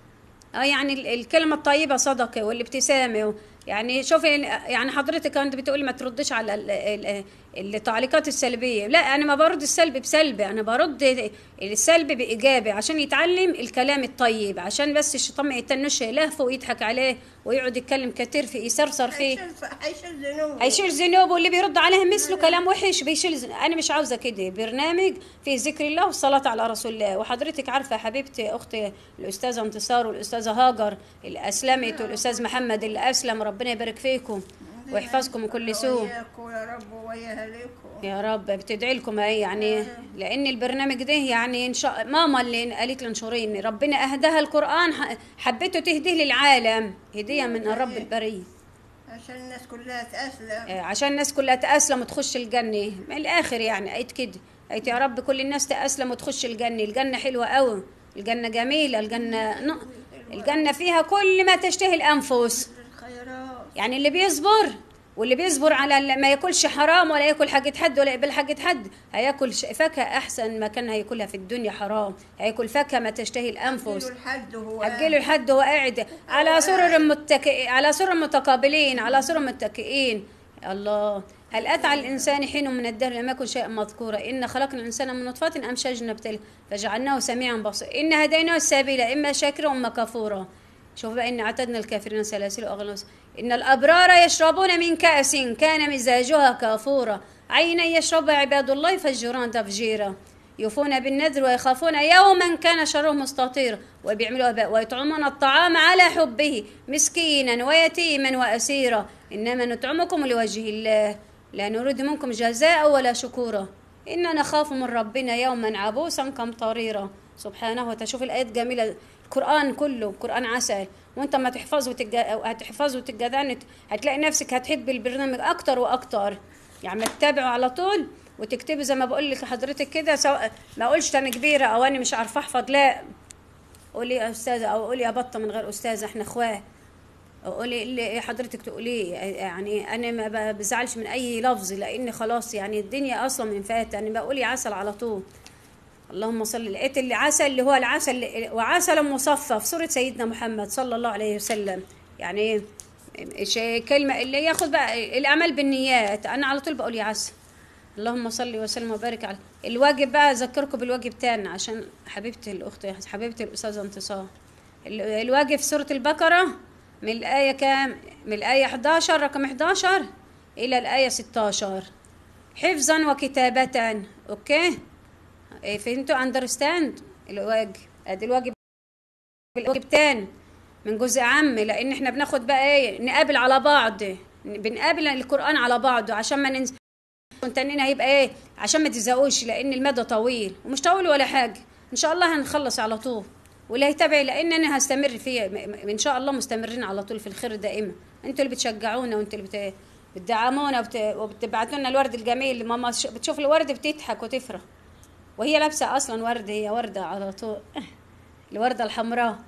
S1: اه يعني ال- الكلمة الطيبة صدقة والابتسامة و- يعني شوفي يعني حضرتك كنت بتقولي ما تردش على ال- ال- التعليقات السلبية لا أنا ما برد السلب بسلبي أنا برد السلب بإيجابي عشان يتعلم الكلام الطيب عشان بس الشيطان ما يتنش لهفه ويضحك عليه ويقعد يتكلم كتير في يسرسر فيه
S2: هيشيل هيشيل ذنوب
S1: هيشيل ذنوبه واللي بيرد عليها مثله كلام وحش بيشيل ذنوب. انا مش عاوزه كده برنامج فيه ذكر الله والصلاه على رسول الله وحضرتك عارفه يا حبيبتي اختي الاستاذه انتصار والاستاذه هاجر اللي اسلمت والاستاذ محمد اللي اسلم ربنا يبارك فيكم ويحفظكم من كل سوء
S2: وياكم يا رب وياها لكم
S1: يا رب بتدعي لكم اهي يعني لان البرنامج ده يعني ان شاء ماما اللي قالت لي انشرين ربنا اهداها القران ح- حبيته تهديه للعالم هديه من الرب البريه
S2: عشان الناس كلها تأسلم
S1: آه، عشان الناس كلها تأسلم وتخش الجنة من الآخر يعني قيت كده قيت يا رب كل الناس تأسلم وتخش الجنة الجنة حلوة قوي الجنة جميلة الجنة ن... الجنة فيها كل ما تشتهي الأنفس
S2: الخيرات
S1: يعني اللي بيصبر واللي بيصبر على ال- ما ياكلش حرام ولا ياكل حاجة حد ولا يقبل حاجة حد هياكل ش- فاكهة أحسن ما كان هياكلها في الدنيا حرام هياكل فاكهة ما تشتهي الأنفس
S2: أجله لحد هو
S1: أجله لحد هو قاعد على سرر متكئ على سرر متقابلين على سرر متكئين الله هل أتى على الإنسان حين من الدهر لم يكن شيئا مذكورا إن خلقنا الإنسان من نطفة أمشاج نبتلي فجعلناه سميعا بصيرا إن هديناه السبيل إما شاكرا وإما كفورا شوف بقى إن اعتدنا الكافرين سلاسل وأغلال إن الأبرار يشربون من كأس كان مزاجها كافورا عينا يشربها عباد الله يفجرون تفجيرا يوفون بالنذر ويخافون يوما كان شره مستطير وبيعملوا أباء ويطعمون الطعام على حبه مسكينا ويتيما وأسيرا إنما نطعمكم لوجه الله لا نريد منكم جزاء ولا شكورا إنا نخاف من ربنا يوما عبوسا قمطريرا سبحانه وتعالى شوف الآيات جميلة القرآن كله قرآن عسل وانت ما تحفظه وتج... هتحفظه وتتجدعن هتلاقي نفسك هتحب البرنامج أكتر وأكتر يعني ما تتابعه على طول وتكتبي زي ما بقول لك حضرتك كده سواء ما اقولش انا كبيره او انا مش عارفه احفظ لا قولي يا استاذه او قولي يا بطه من غير استاذه احنا اخوات قولي اللي حضرتك تقوليه يعني انا ما ب- بزعلش من اي لفظ لان خلاص يعني الدنيا اصلا من فات يعني بقول يا عسل على طول اللهم صل لقيت العسل اللي هو العسل وعسل مصفى في سوره سيدنا محمد صلى الله عليه وسلم يعني شيء كلمه اللي ياخد بقى الاعمال بالنيات انا على طول بقول يا عسل اللهم صل وسلم وبارك على الواجب بقى اذكركم بالواجب تاني عشان حبيبتي الاخت حبيبتي الاستاذه انتصار ال- الواجب في سوره البقره من الايه كام من الايه 11 رقم 11 الى الايه 16 حفظا وكتابه اوكي إيه، فهمتوا اندرستاند الواجب ادي الواجب الواجب تاني من جزء عام لان احنا بناخد بقى ايه نقابل على بعض بنقابل القران على بعضه عشان ما ننسى تانيين هيبقى ايه عشان ما تزهقوش لان المدى طويل ومش طويل ولا حاجه ان شاء الله هنخلص على طول واللي هيتابع لان انا هستمر فيه م- م- ان شاء الله مستمرين على طول في الخير دائما انتوا اللي بتشجعونا وانتوا اللي بت... بتدعمونا وبت... وبتبعتوا لنا الورد الجميل ماما ش- بتشوف الورد بتضحك وتفرح وهي لابسه اصلا ورد هي ورده على طول الورده الحمراء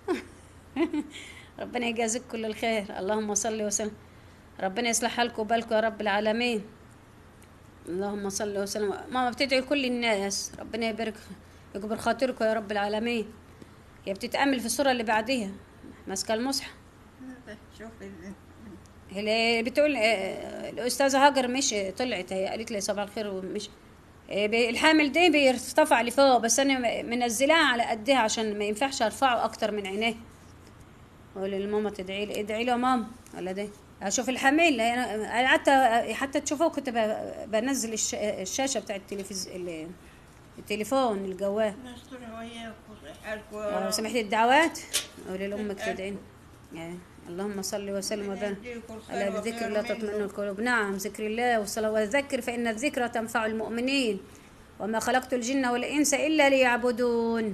S1: ربنا يجازيك كل الخير اللهم صل وسلم ربنا يصلح حالكم وبالكم يا رب العالمين اللهم صل وسلم ماما بتدعي لكل الناس ربنا يبارك يكبر خاطركم يا رب العالمين هي بتتأمل في السورة اللي بعديها ماسكة المصحف
S2: شوف ال-
S1: هي اللي بتقول آه، الأستاذة هاجر مش طلعت هي قالت لي صباح الخير ومش آه، بي- الحامل ده بيرتفع لفوق بس أنا منزلاه على قدها عشان ما ينفعش أرفعه أكتر من عينيه قول لماما تدعي لي ادعي له يا ماما ولا ده اشوف الحمل انا أنا قعدت حتى تشوفوه كنت ب- بنزل الش- الشاشه بتاع التلفزيون التليفون الجوال
S2: نستر وياكم
S1: آه،
S2: حالكم
S1: سمحتي الدعوات قولي لامك تدعين آه، اللهم صل وسلم وبارك ألا بذكر الله تطمئن القلوب نعم ذكر الله والصلاة والذكر فإن الذكرى تنفع المؤمنين وما خلقت الجن والإنس إلا ليعبدون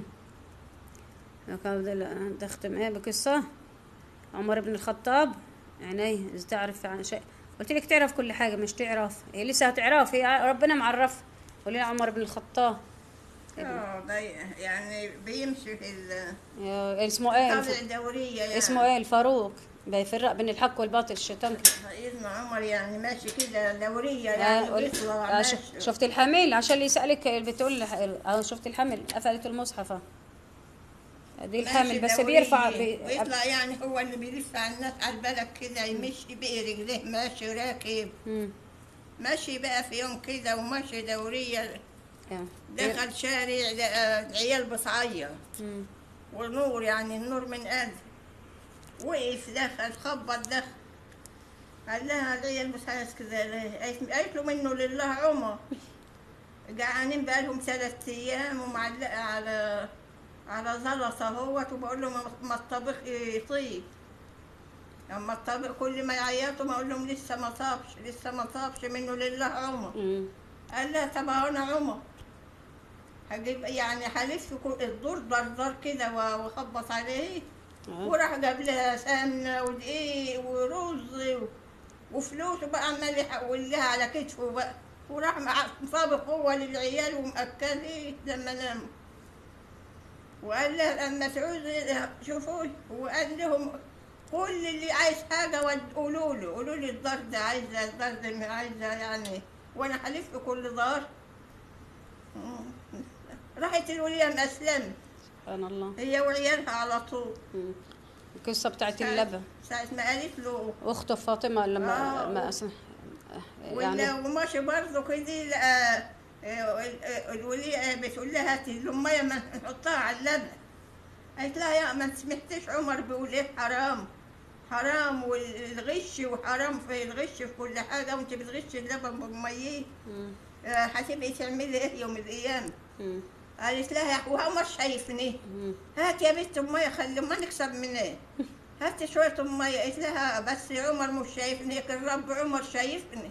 S1: تختم إيه بقصة عمر بن الخطاب يعني إذا تعرف عن شيء قلت لك تعرف كل حاجة مش تعرف هي لسه هتعرف هي ربنا معرف قولي لي عمر بن الخطاب
S2: اه ده يعني بيمشي في ال-
S1: يا- اسمه ايه
S2: الطابع
S1: الف...
S2: الدورية يعني
S1: اسمه ايه الفاروق بيفرق بين الحق والباطل الشيطان كده
S2: سيدنا عمر يعني ماشي كده دورية
S1: آه،
S2: يعني
S1: قول-
S2: بيطلع
S1: آه، ش-
S2: ماشي
S1: شفت الحمل عشان اللي يسألك بتقول اه شفت الحمل قفلت المصحف آه. دي الحامل
S2: ماشي
S1: بس
S2: دورية.
S1: بيرفع بي...
S2: بيطلع يعني هو اللي بيلف على الناس على البلد كده يمشي بقى رجليه ماشي راكب
S1: مم.
S2: ماشي بقى في يوم كده وماشي دورية
S1: آه.
S2: دخل شارع لقى العيال بتعيط
S1: مم.
S2: ونور يعني النور من قلب وقف دخل خبط دخل قال لها العيال بتعيط كده ليه؟ قالت قالت له منه لله عمر جعانين بقالهم ثلاث ايام ومعلقه على على زلطه اهوت وبقول له ما- ما الطبخ يطيب اما الطبخ كل ما يعيطوا ما اقول لهم لسه ما طابش لسه ما طابش منه لله عمر
S1: مم.
S2: قال لها طب أهو انا عمر هجيب يعني هلف كل- الدور دردر كده و- واخبط عليه
S1: آه.
S2: وراح جاب لها سمنه ودقيق ورز و- وفلوس وبقى عمال يحول لها على كتفه بقى وراح مع- مطابق هو للعيال ومأكله لما ناموا وقال لها لما تعوزي شوفوا وقال لهم كل اللي عايز حاجة ود- قولوا له قولوا لي الدار ده عايزة الدار ده عايزة يعني وأنا هلف كل دار مم. راحت الولية مسلمة
S1: سبحان الله
S2: هي وعيالها على طول
S1: مم. القصة بتاعت اللبن
S2: ساعة ما قالت له
S1: أخته فاطمة لما
S2: آه.
S1: ما أسمع
S2: يعني
S1: يعني
S2: وماشي برضه كده لقى الولية بتقول لها هاتي الأمية ما نحطها على اللبن قالت لها يا ما سمعتش عمر بيقول ايه حرام حرام والغش وحرام في الغش في كل حاجة وانت بتغش اللبن بمية
S1: مم.
S2: هتبقي تعملي ايه يوم القيامة
S1: مم.
S2: قالت لها وعمر شايفني
S1: مم.
S2: هات يا بنت أمية خلي ما نكسب من ايه هات شوية أمية قلت لها بس عمر مش شايفني لكن رب عمر شايفني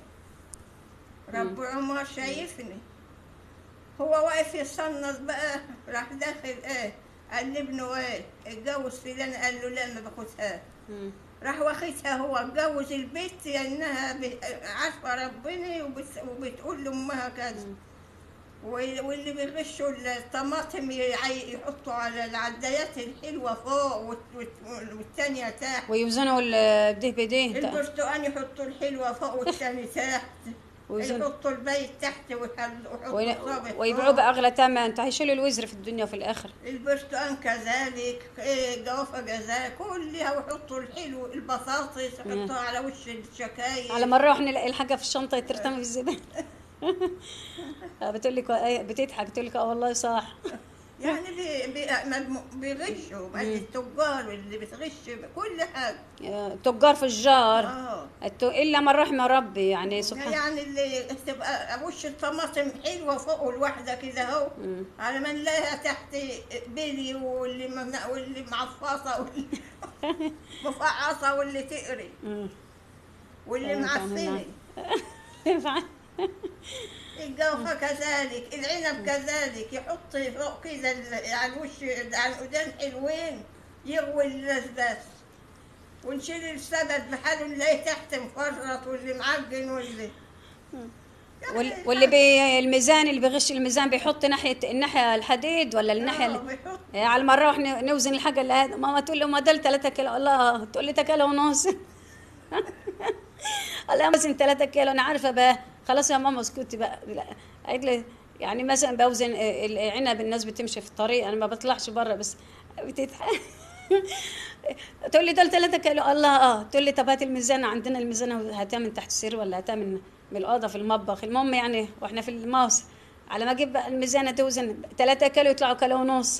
S2: رب عمر شايفني هو واقف يصنص بقى راح داخل ايه قال لابنه ايه اتجوز فلان قال له لا ما باخدها
S1: مم.
S2: راح واخدها هو اتجوز البت لانها ب- عارفه ربنا وبت- وبتقول لامها كذا وال- واللي بيغشوا الطماطم يعي- يحطوا على العدايات الحلوة فوق والت- والت- والتانية تحت
S1: ويوزنوا ال- ده بده
S2: البرتقال يحطوا الحلوة فوق والتاني تحت
S1: ويزن-
S2: يحطوا البيت تحت ويحل- ويحطوا
S1: وي-
S2: الصابع
S1: ويبيعوه
S2: فوق.
S1: باغلى ثمن هيشيلوا الوزر في الدنيا وفي الاخر
S2: البرتقال كذلك إيه، الجوافة كذلك كلها ويحطوا الحلو البطاطس يحطوها على وش الشكاير
S1: على مره واحنا نلاقي الحاجه في الشنطه ترتمي في الزباله بتقول لك إيه، بتضحك بتقول لك اه والله صح
S2: يعني بي بي ما- بيغشوا بس التجار اللي بتغش كل حاجة
S1: تجار فجار
S2: اه
S1: الت- الا من رحم ربي يعني سبحان
S2: يعني اللي تبقى وش الطماطم حلوة فوق الواحدة كده اهو
S1: مم.
S2: على ما نلاقيها تحت بلي واللي ممنع واللي معفصة واللي مفعصة واللي تقري
S1: مم.
S2: واللي
S1: أيوة،
S2: معفنة
S1: ينفع؟
S2: الجوفة كذلك العنب كذلك يحط فوق كده ال- على الوش على القدام حلوين يغوي اللذات ونشيل السدد بحاله نلاقيه تحت مفرط واللي معجن واللي
S1: وال- واللي بي الميزان اللي بيغش الميزان بيحط ناحيه الناحيه الحديد ولا الناحيه
S2: آه،
S1: اللي
S2: بيحط
S1: إيه، على المره واحنا نوزن الحاجه اللي هاد- ماما تقول له ما ده 3 كيلو الله تقول لي 3 كيلو ونص الله وزن 3 كيلو انا عارفه بقى خلاص يا ماما اسكتي بقى لا قالت لي يعني مثلا بوزن آه، العنب الناس بتمشي في الطريق انا ما بطلعش بره بس بتضحك تقول لي دول 3 كيلو الله اه تقول لي طب هات الميزان عندنا الميزان هاتها من تحت السرير ولا هاتها من من الاوضه في المطبخ المهم يعني واحنا في الماوس على ما اجيب بقى الميزانه توزن 3 كيلو يطلعوا كيلو ونص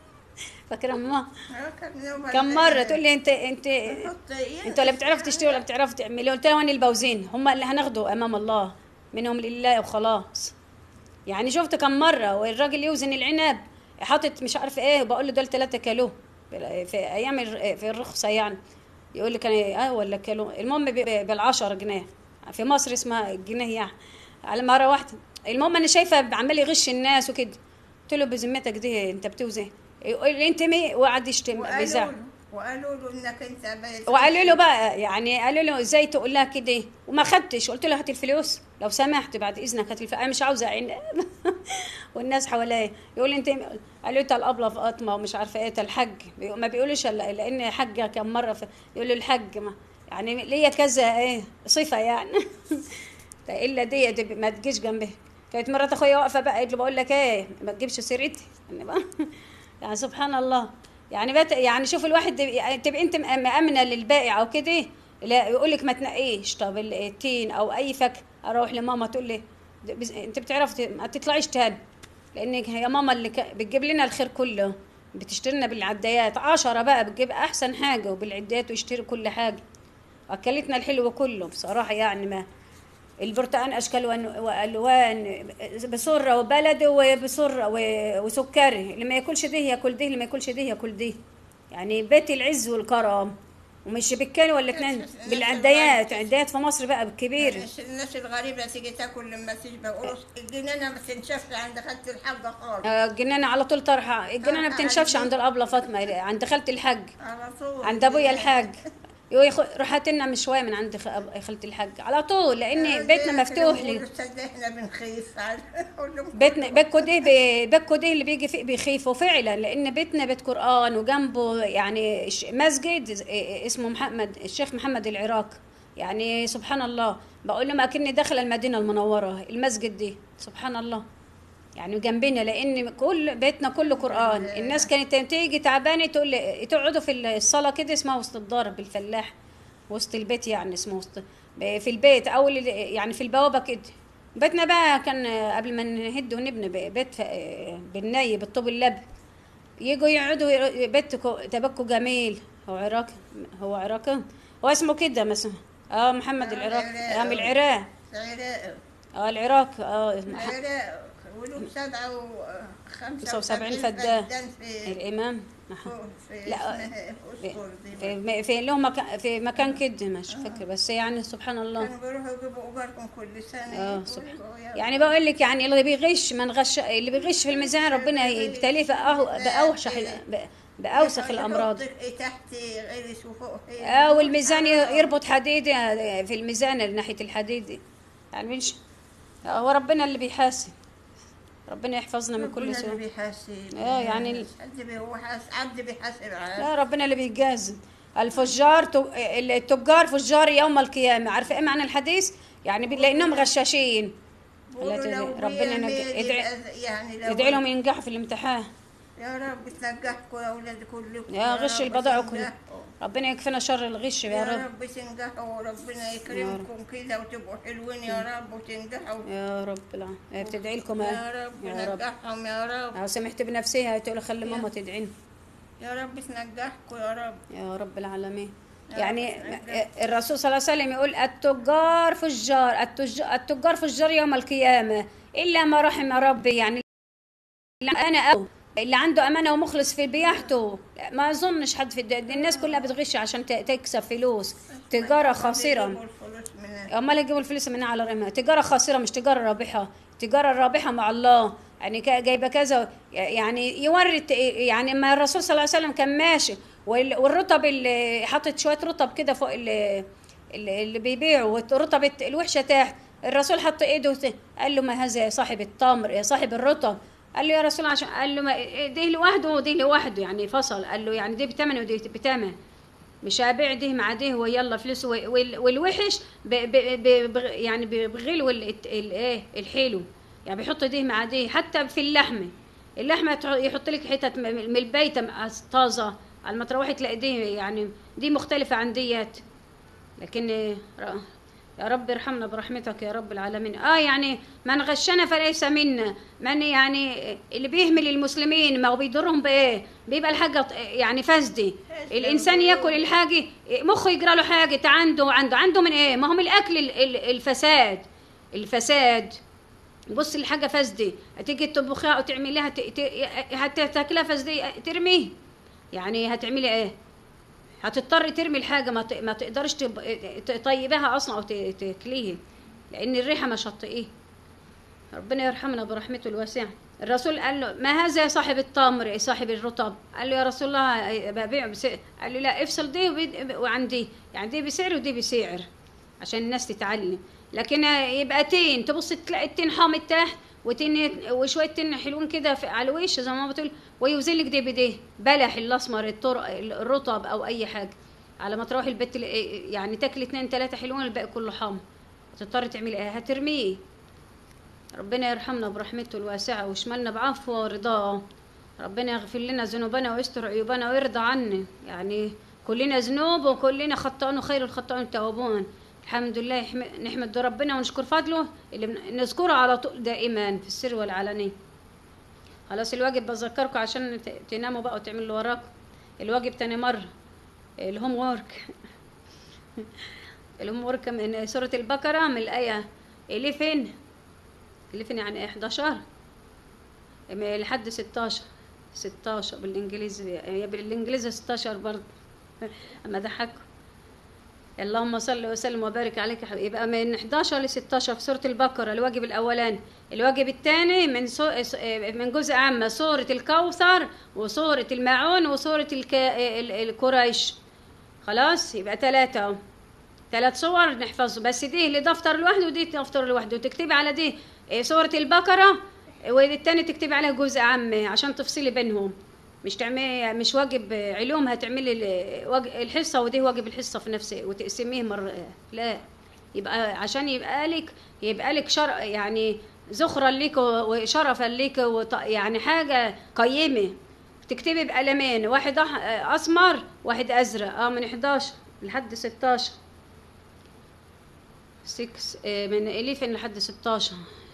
S1: فاكره ماما
S2: آه، كان يوم
S1: كم
S2: ال-
S1: مره تقول لي انت انت
S2: يحط إيه؟
S1: انت ولا بتعرف تشتري ولا بتعرف تعملي قلت لها وين البوزين هم اللي هناخده امام الله منهم لله وخلاص يعني شفت كم مره والراجل يوزن العنب حاطط مش عارف ايه بقول له دول 3 كيلو في ايام الر- في الرخصه يعني يقول لي كان اه ولا كيلو المهم بال 10 جنيه في مصر اسمها جنيه يعني على مره واحده المهم انا شايفه عمال يغش الناس وكده قلت له بذمتك دي انت بتوزن يقول لي انت مين وقعد يشتم
S2: وقالوا
S1: بيزعل
S2: له وقالوا له انك انت بيت
S1: وقالوا له بقى يعني قالوا له ازاي تقول لها كده وما خدتش قلت له هات الفلوس لو سمحت بعد اذنك هات الفلوس انا مش عاوزه عين والناس حواليا يقول لي انت قالوا لي الابله فاطمه ومش عارفه ايه الحج بيقو- ما بيقولوش الا لان حاجه كم مره في يقول له الحج ما يعني ليا كذا ايه صفه يعني الا دي, دي ما تجيش جنبي كانت مرات اخويا واقفه بقى قالت له بقول لك ايه ما تجيبش سيرتي يعني بقى يعني سبحان الله يعني بت يعني شوف الواحد دي- يعني تبقى انت مأ- مأمنه للبائع او كده لا يقول لك ما تنقيش طب ال- التين او اي فاكهه اروح لماما تقول لي ده بس- انت بتعرف ت- ما تطلعيش تاني لانك هي ماما اللي ك- بتجيب لنا الخير كله بتشتري لنا بالعدايات عشرة بقى بتجيب احسن حاجه وبالعدايات ويشتري كل حاجه اكلتنا الحلو كله بصراحه يعني ما البرتقال اشكال وأن- والوان بسره وبلدي وبسره و- وسكري اللي ما ياكلش ده ياكل ده اللي ما ياكلش ده ياكل ده يعني بيت العز والكرم ومش بالكيلو ولا اتنين بالعدايات عدايات في مصر بقى بالكبير
S2: الناس- الناس الغريبة تيجي تاكل لما تشبع يقولوا الجنينة ما تنشفش عند خالة الحاجة خالص
S1: آه، الجنانة على طول طرحة الجنانة
S2: طرحة
S1: بتنشفش
S2: عندي.
S1: عند الأبلة فاطمة عند خالة الحاج
S2: على طول
S1: عند أبويا الحاج يقول يخ- روح هات لنا من شوية من عند خ- أب- خالة الحاج على طول لأن بيتنا مفتوح لي
S2: يقولوا تصدق احنا بنخيف اقول لهم
S1: بيتنا بيتكو ده بي- بيتكو ده اللي بيجي فيه بيخيفوا فعلا لان بيتنا بيت قران وجنبه يعني ش- مسجد اسمه محمد الشيخ محمد العراق يعني سبحان الله بقول لهم اكني داخله المدينه المنوره المسجد دي سبحان الله يعني جنبنا لان كل بيتنا كله قران الناس كانت تيجي تعبانه تقول لي تقعدوا في الصلاه كده اسمها وسط الدار بالفلاح وسط البيت يعني اسمه وسط في البيت او اللي- يعني في البوابه كده بيتنا بقى كان قبل ما نهد ونبني بيت ف- بالناي بالطوب اللب يجوا يقعدوا ير- بيتكو تبكوا جميل هو عراقي هو عراقي هو اسمه كده مثلا اه محمد
S2: آه،
S1: العراق
S2: العراق.
S1: اه من العراق
S2: العراق
S1: اه العراق اه مح-
S2: العراق ولهم سبعة وخمسة
S1: 75 فدان
S2: في
S1: الامام مح-
S2: فوق- في
S1: لا،
S2: اسمها
S1: في
S2: أسطر دي
S1: في, في له مكان في مكان كده مش فاكر بس يعني سبحان الله
S2: كانوا بيروحوا يجيبوا ايجاركم كل سنة
S1: اه
S2: يقولوا
S1: سبحان
S2: يا-
S1: يعني بقول لك يعني اللي بيغش من غش اللي بيغش في الميزان ربنا يبتليه بأو- باوشح ال- باوسخ الامراض
S2: يحط تحت غرس وفوق
S1: اه والميزان ي- يربط حديد في الميزان ناحيه الحديد يعني مش هو ربنا اللي بيحاسب ربنا يحفظنا من كل
S2: ربنا اللي
S1: سوء
S2: بيحاسب
S1: آه، يعني ال-
S2: حد بي- هو حاس- حد بيحاسب عاد
S1: لا ربنا اللي بيجازي الفجار تو- التجار فجار يوم القيامة عارفة ايه معنى الحديث يعني بي- لانهم غشاشين
S2: بيقولوا
S1: لا تدعي-
S2: لو
S1: ربنا
S2: بيعمل
S1: ينجي- ادعي-
S2: يبقى- يعني لو
S1: ادعي لهم ينجحوا في الامتحان
S2: يا رب تنجحكم يا اولاد كلكم
S1: يا غش
S2: رب
S1: البضائع كله
S2: تنجحوا.
S1: ربنا يكفينا شر الغش يا
S2: يا
S1: رب
S2: رب تنجحوا وربنا يكرمكم كده وتبقوا حلوين يا رب وتنجحوا
S1: يا رب لا بتدعي لكم
S2: يا
S1: يا
S2: رب
S1: يا رب
S2: نجحهم يا رب
S1: لو سمحت بنفسها تقول خلي ماما تدعينا
S2: يا رب تنجحكم يا رب
S1: يا رب العالمين
S2: يا
S1: يعني
S2: رب
S1: الرسول صلى الله عليه وسلم يقول التجار فجار التج- التجار فجار يوم القيامة إلا ما رحم ربي يعني اللي أنا أو اللي عنده أمانة ومخلص في بياعته ما أظنش حد في الد- الناس كلها بتغش عشان ت- تكسب فلوس تجارة خاسرة
S2: بيجيبوا الفلوس من
S1: امال يجيبوا الفلوس منها على رمها تجاره خاسره مش تجاره رابحه تجاره رابحه مع الله يعني كا- جايبه كذا يعني يوري الت- يعني ما الرسول صلى الله عليه وسلم كان ماشي وال- والرطب اللي حاطط شويه رطب كده فوق اللي, اللي بيبيعوا والرطب الوحشه تحت الرسول حط ايده وت- قال له ما هذا يا صاحب التمر يا صاحب الرطب قال له يا رسول الله عشان قال له ما دي لوحده ودي لوحده يعني فصل قال له يعني دي بتمن ودي بتمن مش هبيع ده مع ده ويلا فلوس وال- والوحش ب ب ب ب يعني بغلو ال- الايه الحلو يعني بيحط ده مع ده حتى في اللحمه اللحمه تح- يحط لك حتت م- من البيت طازه على ما تروحي تلاقي دي يعني دي مختلفه عن ديت لكن ر- يا رب ارحمنا برحمتك يا رب العالمين اه يعني من غشنا فليس منا من يعني اللي بيهمل المسلمين ما هو بيضرهم بايه بيبقى الحاجه ط- يعني فاسده الانسان ياكل الحاجه مخه يجرى له حاجه عنده عنده عنده من ايه ما هو من الاكل ال- ال- الفساد الفساد بص الحاجه فاسده هتيجي تطبخيها او تعمليها ت- ت- هتاكلها فاسده ترميه يعني هتعملي ايه هتضطر ترمي الحاجه ما ت- ما تقدرش تب- تطيبها اصلا او ت- تاكليها لان الريحه مش هتطيقيه ربنا يرحمنا برحمته الواسعه الرسول قال له ما هذا يا صاحب التمر يا صاحب الرطب قال له يا رسول الله ببيع بسعر قال له لا افصل دي وبي- وعن دي يعني دي بسعر ودي بسعر عشان الناس تتعلم لكن يبقى تين تبص تلاقي التين حامض تحت وتين وشويه تين حلوين كده في- على الوش زي ما بتقول ويوزن لك ده بده بلح الاسمر الطرق الرطب او اي حاجه على ما تروحي البيت تلاقي- يعني تاكلي اتنين تلاته حلوين الباقي كله حامض هتضطري تعملي ايه هترميه ربنا يرحمنا برحمته الواسعة ويشملنا بعفوه ورضاه ربنا يغفر لنا ذنوبنا ويستر عيوبنا ويرضى عنا يعني كلنا ذنوب وكلنا خطاءون وخير الخطاءون التوابون الحمد لله يحم- نحمد ربنا ونشكر فضله اللي بن- نذكره على طول دائما في السر والعلانية خلاص الواجب بذكركم عشان ت- تناموا بقى وتعملوا اللي وراكم الواجب تاني مرة الهوم وورك الهوم وورك من سورة البقرة من الآية اللي فين اللي فين يعني 11 م- لحد 16 16 بالانجليزي هي بالانجليزي 16 برضه اما ضحكوا اللهم صل وسلم وبارك عليك يا حبيبي يبقى من 11 ل 16 في سوره البقره الواجب الاولاني الواجب الثاني من سو... من جزء عامه سوره الكوثر وسوره الماعون وسوره الك... ال- القريش خلاص يبقى ثلاثه اهو ثلاث صور نحفظه بس دي اللي دفتر لوحده ودي دفتر لوحده وتكتبي على دي إيه، سورة البقرة والتاني تكتبي عليها جزء عام عشان تفصلي بينهم مش تعملي مش واجب علوم هتعملي ال- واج- الحصة ودي واجب الحصة في نفسه وتقسميه مرة لا يبقى عشان يبقى لك يبقى لك شر يعني زخرا ليك وشرفا ليك وط- يعني حاجة قيمة تكتبي بقلمين واحد أح- أسمر واحد أزرق اه من 11 لحد 16 6 من ألف لحد 16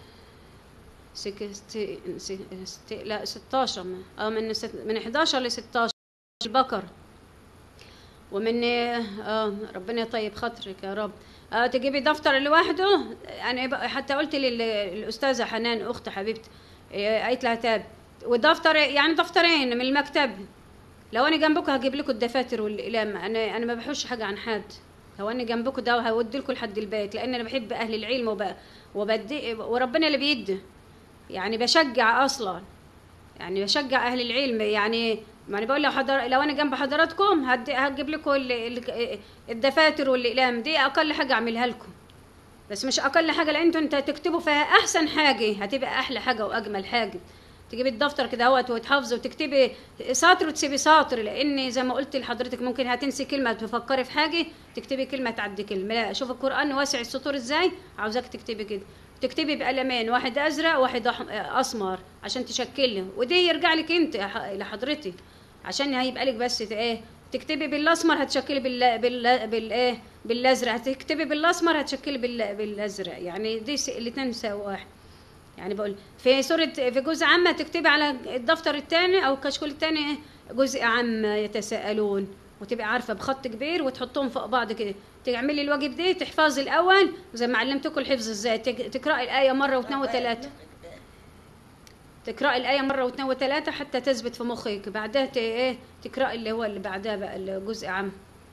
S1: سكست ست لا 16 من- اه من ست من 11 ل 16 البقر ومن اه ربنا يطيب خاطرك يا رب اه تجيبي دفتر لوحده انا بقى- حتى قلت لل- للاستاذه حنان اخت حبيبتي آه، قالت لها تاب ودفتر يعني دفترين من المكتب لو انا جنبكم هجيب لكم الدفاتر والاقلام انا انا ما بحوش حاجه عن حد لو انا جنبكم ده هودي لكم لحد البيت لان انا بحب اهل العلم وب... وبدي وربنا اللي بيدي يعني بشجع اصلا يعني بشجع اهل العلم يعني ما انا بقول لو حضر لو انا جنب حضراتكم هدي هجيب لكم ال... ال... الدفاتر والاقلام دي اقل حاجه اعملها لكم بس مش اقل حاجه لان انتوا انت تكتبوا فيها احسن حاجه هتبقى احلى حاجه واجمل حاجه تجيبي الدفتر كده اهوت وتحافظي وتكتبي سطر وتسيبي سطر لان زي ما قلت لحضرتك ممكن هتنسي كلمه تفكري في حاجه تكتبي كلمه تعدي كلمه لا شوف القران واسع السطور ازاي عاوزاك تكتبي كده تكتبي بقلمين واحد ازرق واحد أح- اسمر عشان تشكلي ودي يرجع لك انت يا ح- لحضرتك عشان هيبقى لك بس ت- ايه تكتبي بالاسمر هتشكلي بال بال بالايه بالازرق هتكتبي بالاسمر هتشكلي بال بالازرق يعني دي س- الاتنين سوا واحد يعني بقول في سورة في جزء عامة تكتبي على الدفتر الثاني أو الكشكول الثاني جزء عام يتساءلون وتبقي عارفة بخط كبير وتحطهم فوق بعض كده تعملي الواجب ده تحفظي الأول زي ما علمتكم الحفظ ازاي تك- تقرأي الآية مرة واثنين وثلاثة تقرأي الآية مرة واثنين وثلاثة حتى تثبت في مخك بعدها ت- ايه تقرأي اللي هو اللي بعدها بقى الجزء عام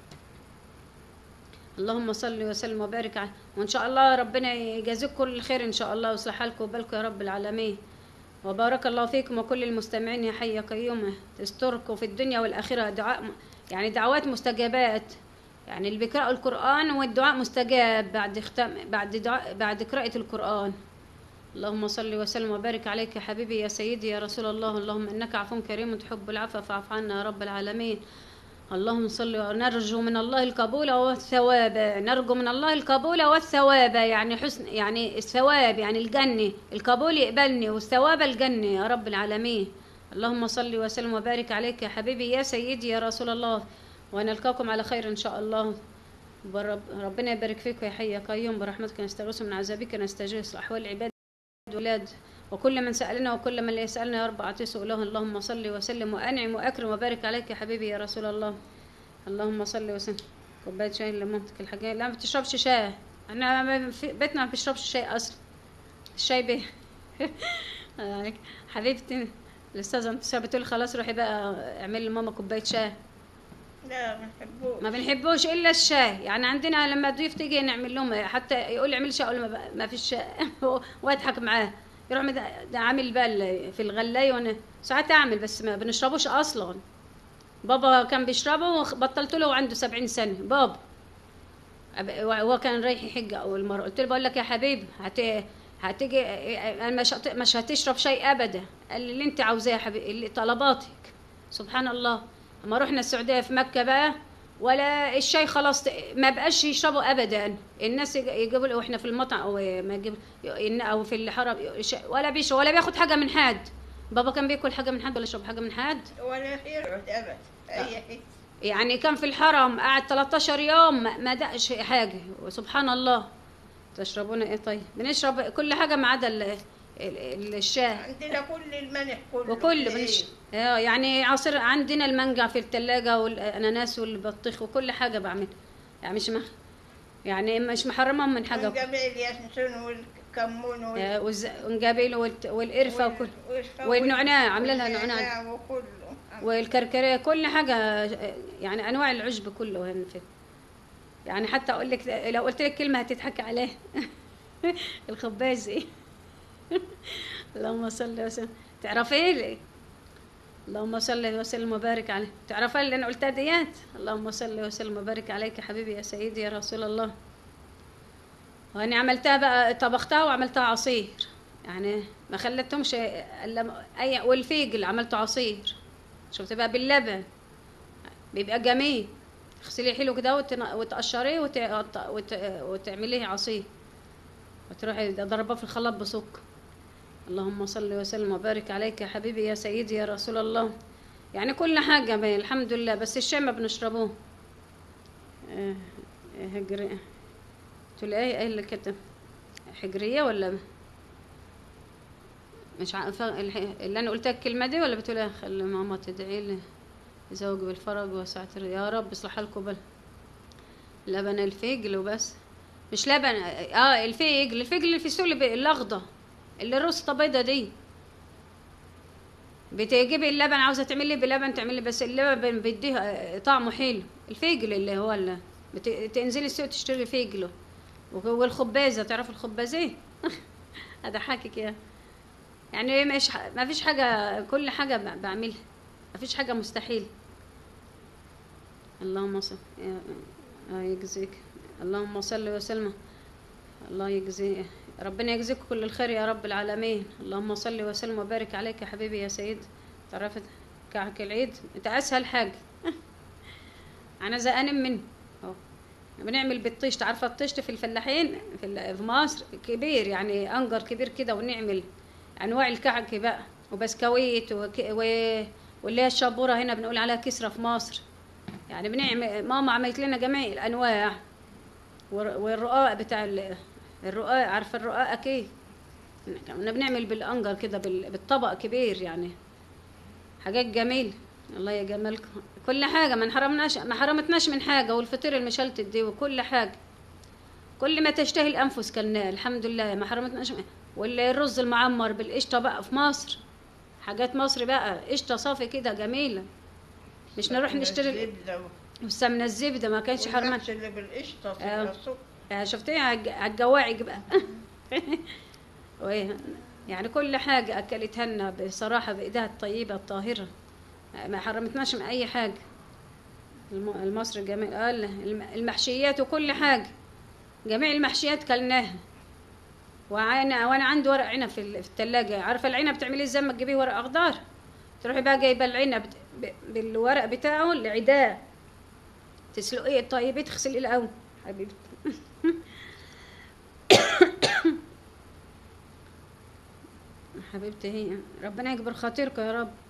S1: اللهم صل وسلم وبارك على وان شاء الله ربنا يجازيكم كل الخير ان شاء الله ويصلح حالكم وبالكم يا رب العالمين وبارك الله فيكم وكل المستمعين يا حي يا قيوم تستركم في الدنيا والاخره دعاء يعني دعوات مستجابات يعني اللي بيقرأوا القرآن والدعاء مستجاب بعد ختم بعد دعاء بعد قراءة القرآن اللهم صل وسلم وبارك عليك يا حبيبي يا سيدي يا رسول الله اللهم انك عفو كريم تحب العفو فاعف عنا يا رب العالمين اللهم صل ونرجو من الله القبول والثواب نرجو من الله القبول والثواب يعني حسن يعني الثواب يعني الجنة القبول يقبلني والثواب الجنة يا رب العالمين اللهم صل وسلم وبارك عليك يا حبيبي يا سيدي يا رسول الله ونلقاكم على خير ان شاء الله برب ربنا يبارك فيكم يا حي يا قيوم برحمتك نستغيث من عذابك نستجيس احوال العباد والولاد وكل من سألنا وكل من لا يسألنا يا رب أعطيه سؤله اللهم صل وسلم وأنعم وأكرم وبارك عليك يا حبيبي يا رسول الله اللهم صل وسلم كوباية شاي لمامتك الحاجة لا ما بتشربش شاي احنا ما- في بيتنا ما بيشربش شاي أصلا الشاي بيه يعني حبيبتي الأستاذة انتصار بتقول خلاص روحي بقى اعملي لماما كوباية شاي
S2: لا ما نحبوش
S1: ما بنحبوش الا الشاي يعني عندنا لما ضيوف تيجي نعمل لهم حتى يقول لي اعمل شاي اقول له ما, ب- ما فيش شاي واضحك معاه يروح مد- ده عامل بقى ال- في الغلايه وانا ساعات اعمل بس ما بنشربوش اصلا بابا كان بيشربه وبطلت له وعنده سبعين سنه بابا أب- هو كان رايح يحج اول مره قلت له بقول لك يا حبيبي هت هتيجي أنا مش هت- مش هتشرب شاي ابدا قال لي اللي انت عاوزاه يا حبيبي اللي طلباتك سبحان الله اما رحنا السعوديه في مكه بقى ولا الشاي خلاص ما بقاش يشربوا ابدا الناس يج- يجيبوا له واحنا في المطعم او ما يجيب او في الحرم ش- ولا بيشرب ولا بياخد حاجه من حد بابا كان بياكل حاجه من حد ولا يشرب حاجه من حد
S2: ولا يرعد ابدا اي حته
S1: يعني كان في الحرم قعد 13 يوم ما ما دقش حاجه وسبحان الله تشربون ايه طيب بنشرب كل حاجه ما عدا ال- ال- الشاي
S2: عندنا كل الملح كله
S1: وكل
S2: إيه.
S1: بنش... آه، يعني عصير عندنا المانجا في الثلاجة والأناناس والبطيخ وكل حاجة بعملها يعني مش مح... يعني مش محرمة من
S2: من
S1: حاجة
S2: جميع الياسمين والكمون وال...
S1: آه، والز- والجبيل والت- والقرفة وكل
S2: والف-
S1: والنعناع، عاملة لها نعناع.
S2: والنعناع وكله
S1: والكركريه كل حاجة آه، يعني أنواع العشب كله هنا في يعني حتى أقول لك لو قلت لك كلمة هتضحكي عليها الخبازي اللهم صل وسلم تعرفي لي اللهم صل وسلم وبارك عليه تعرفي اللي انا قلتها ديات اللهم صل وسلم وبارك عليك يا حبيبي يا سيدي يا رسول الله وانا عملتها بقى طبختها وعملتها عصير يعني ما خلتهمش الا م- اي والفيجل عملته عصير شفت بقى باللبن بيبقى جميل تغسليه حلو كده وتن- وتقشريه وت... وت... وت... وتعمليه عصير وتروحي ضرباه في الخلاط بسكر اللهم صل وسلم وبارك عليك يا حبيبي يا سيدي يا رسول الله يعني كل حاجة بقى الحمد لله بس الشاي ما بنشربوه آه، آه، هجري تقول ايه ايه اللي كده حجرية ولا مش عارفة الح- اللي انا قلتها الكلمة دي ولا بتقولها خلي ماما تدعي لي زوج بالفرج وسعة الر- يا رب يصلح لكم بال لبن الفجل وبس مش لبن اه الفجل الفجل اللي في السوق اللي بي- الاخضر اللي الرصة بيضة دي بتجيبي اللبن عاوزه تعملي بلبن تعملي بس اللبن بيديها طعمه حلو الفجل اللي هو اللي بت... تنزلي السوق تشتري فجله وك- والخبازه تعرف الخبازه اضحكك يا يعني مش ح... ما فيش حاجه كل حاجه ب- بعملها ما فيش حاجه مستحيل اللهم صل يا- آه، يجزيك اللهم صل وسلم الله يجزي ربنا يجزيك كل الخير يا رب العالمين اللهم صل وسلم وبارك عليك يا حبيبي يا سيد تعرفت كعك العيد انت اسهل حاجه انا زهقان منه اهو بنعمل بالطيش عارفه الطيش في الفلاحين في ال- في مصر كبير يعني انجر كبير كده ونعمل انواع الكعك بقى وبسكويت وك... و... واللي هي الشابوره هنا بنقول عليها كسره في مصر يعني بنعمل ماما عملت لنا جميع الانواع والر- والرقاق بتاع ال- الرقاق عارفه الرقاق اكيد كنا بنعمل بالانجر كده بال- بالطبق كبير يعني حاجات جميله الله يا جمالكم كل حاجه ما حرمناش ما حرمتناش من حاجه والفطير المشلتت دي وكل حاجه كل ما تشتهي الانفس كلناه الحمد لله ما حرمتناش من والرز المعمر بالقشطه بقى في مصر حاجات مصر بقى قشطه صافي كده جميله مش نروح نشتري
S2: الزبدة
S1: والسمنه الزبده ما كانش حرمان
S2: والمحشي اللي بالقشطة
S1: آه.
S2: تبقى سكر
S1: يعني شفتيه على الجواعج بقى وإيه، يعني كل حاجة أكلتها لنا بصراحة بإيدها الطيبة الطاهرة ما حرمتناش من أي حاجة الم- المصري جميل قال الم- المحشيات وكل حاجة جميع المحشيات كلناها وأنا وأنا عندي ورق عنب في ال- في الثلاجة عارفة العنب بتعمليه ازاي لما تجيبيه ورق أخضر تروحي بقى جايبة العنب ب- بالورق بتاعه العداه تسلقيه طيب تغسليه الأول حبيبتي حبيبتي هي ربنا يكبر خاطرك يا رب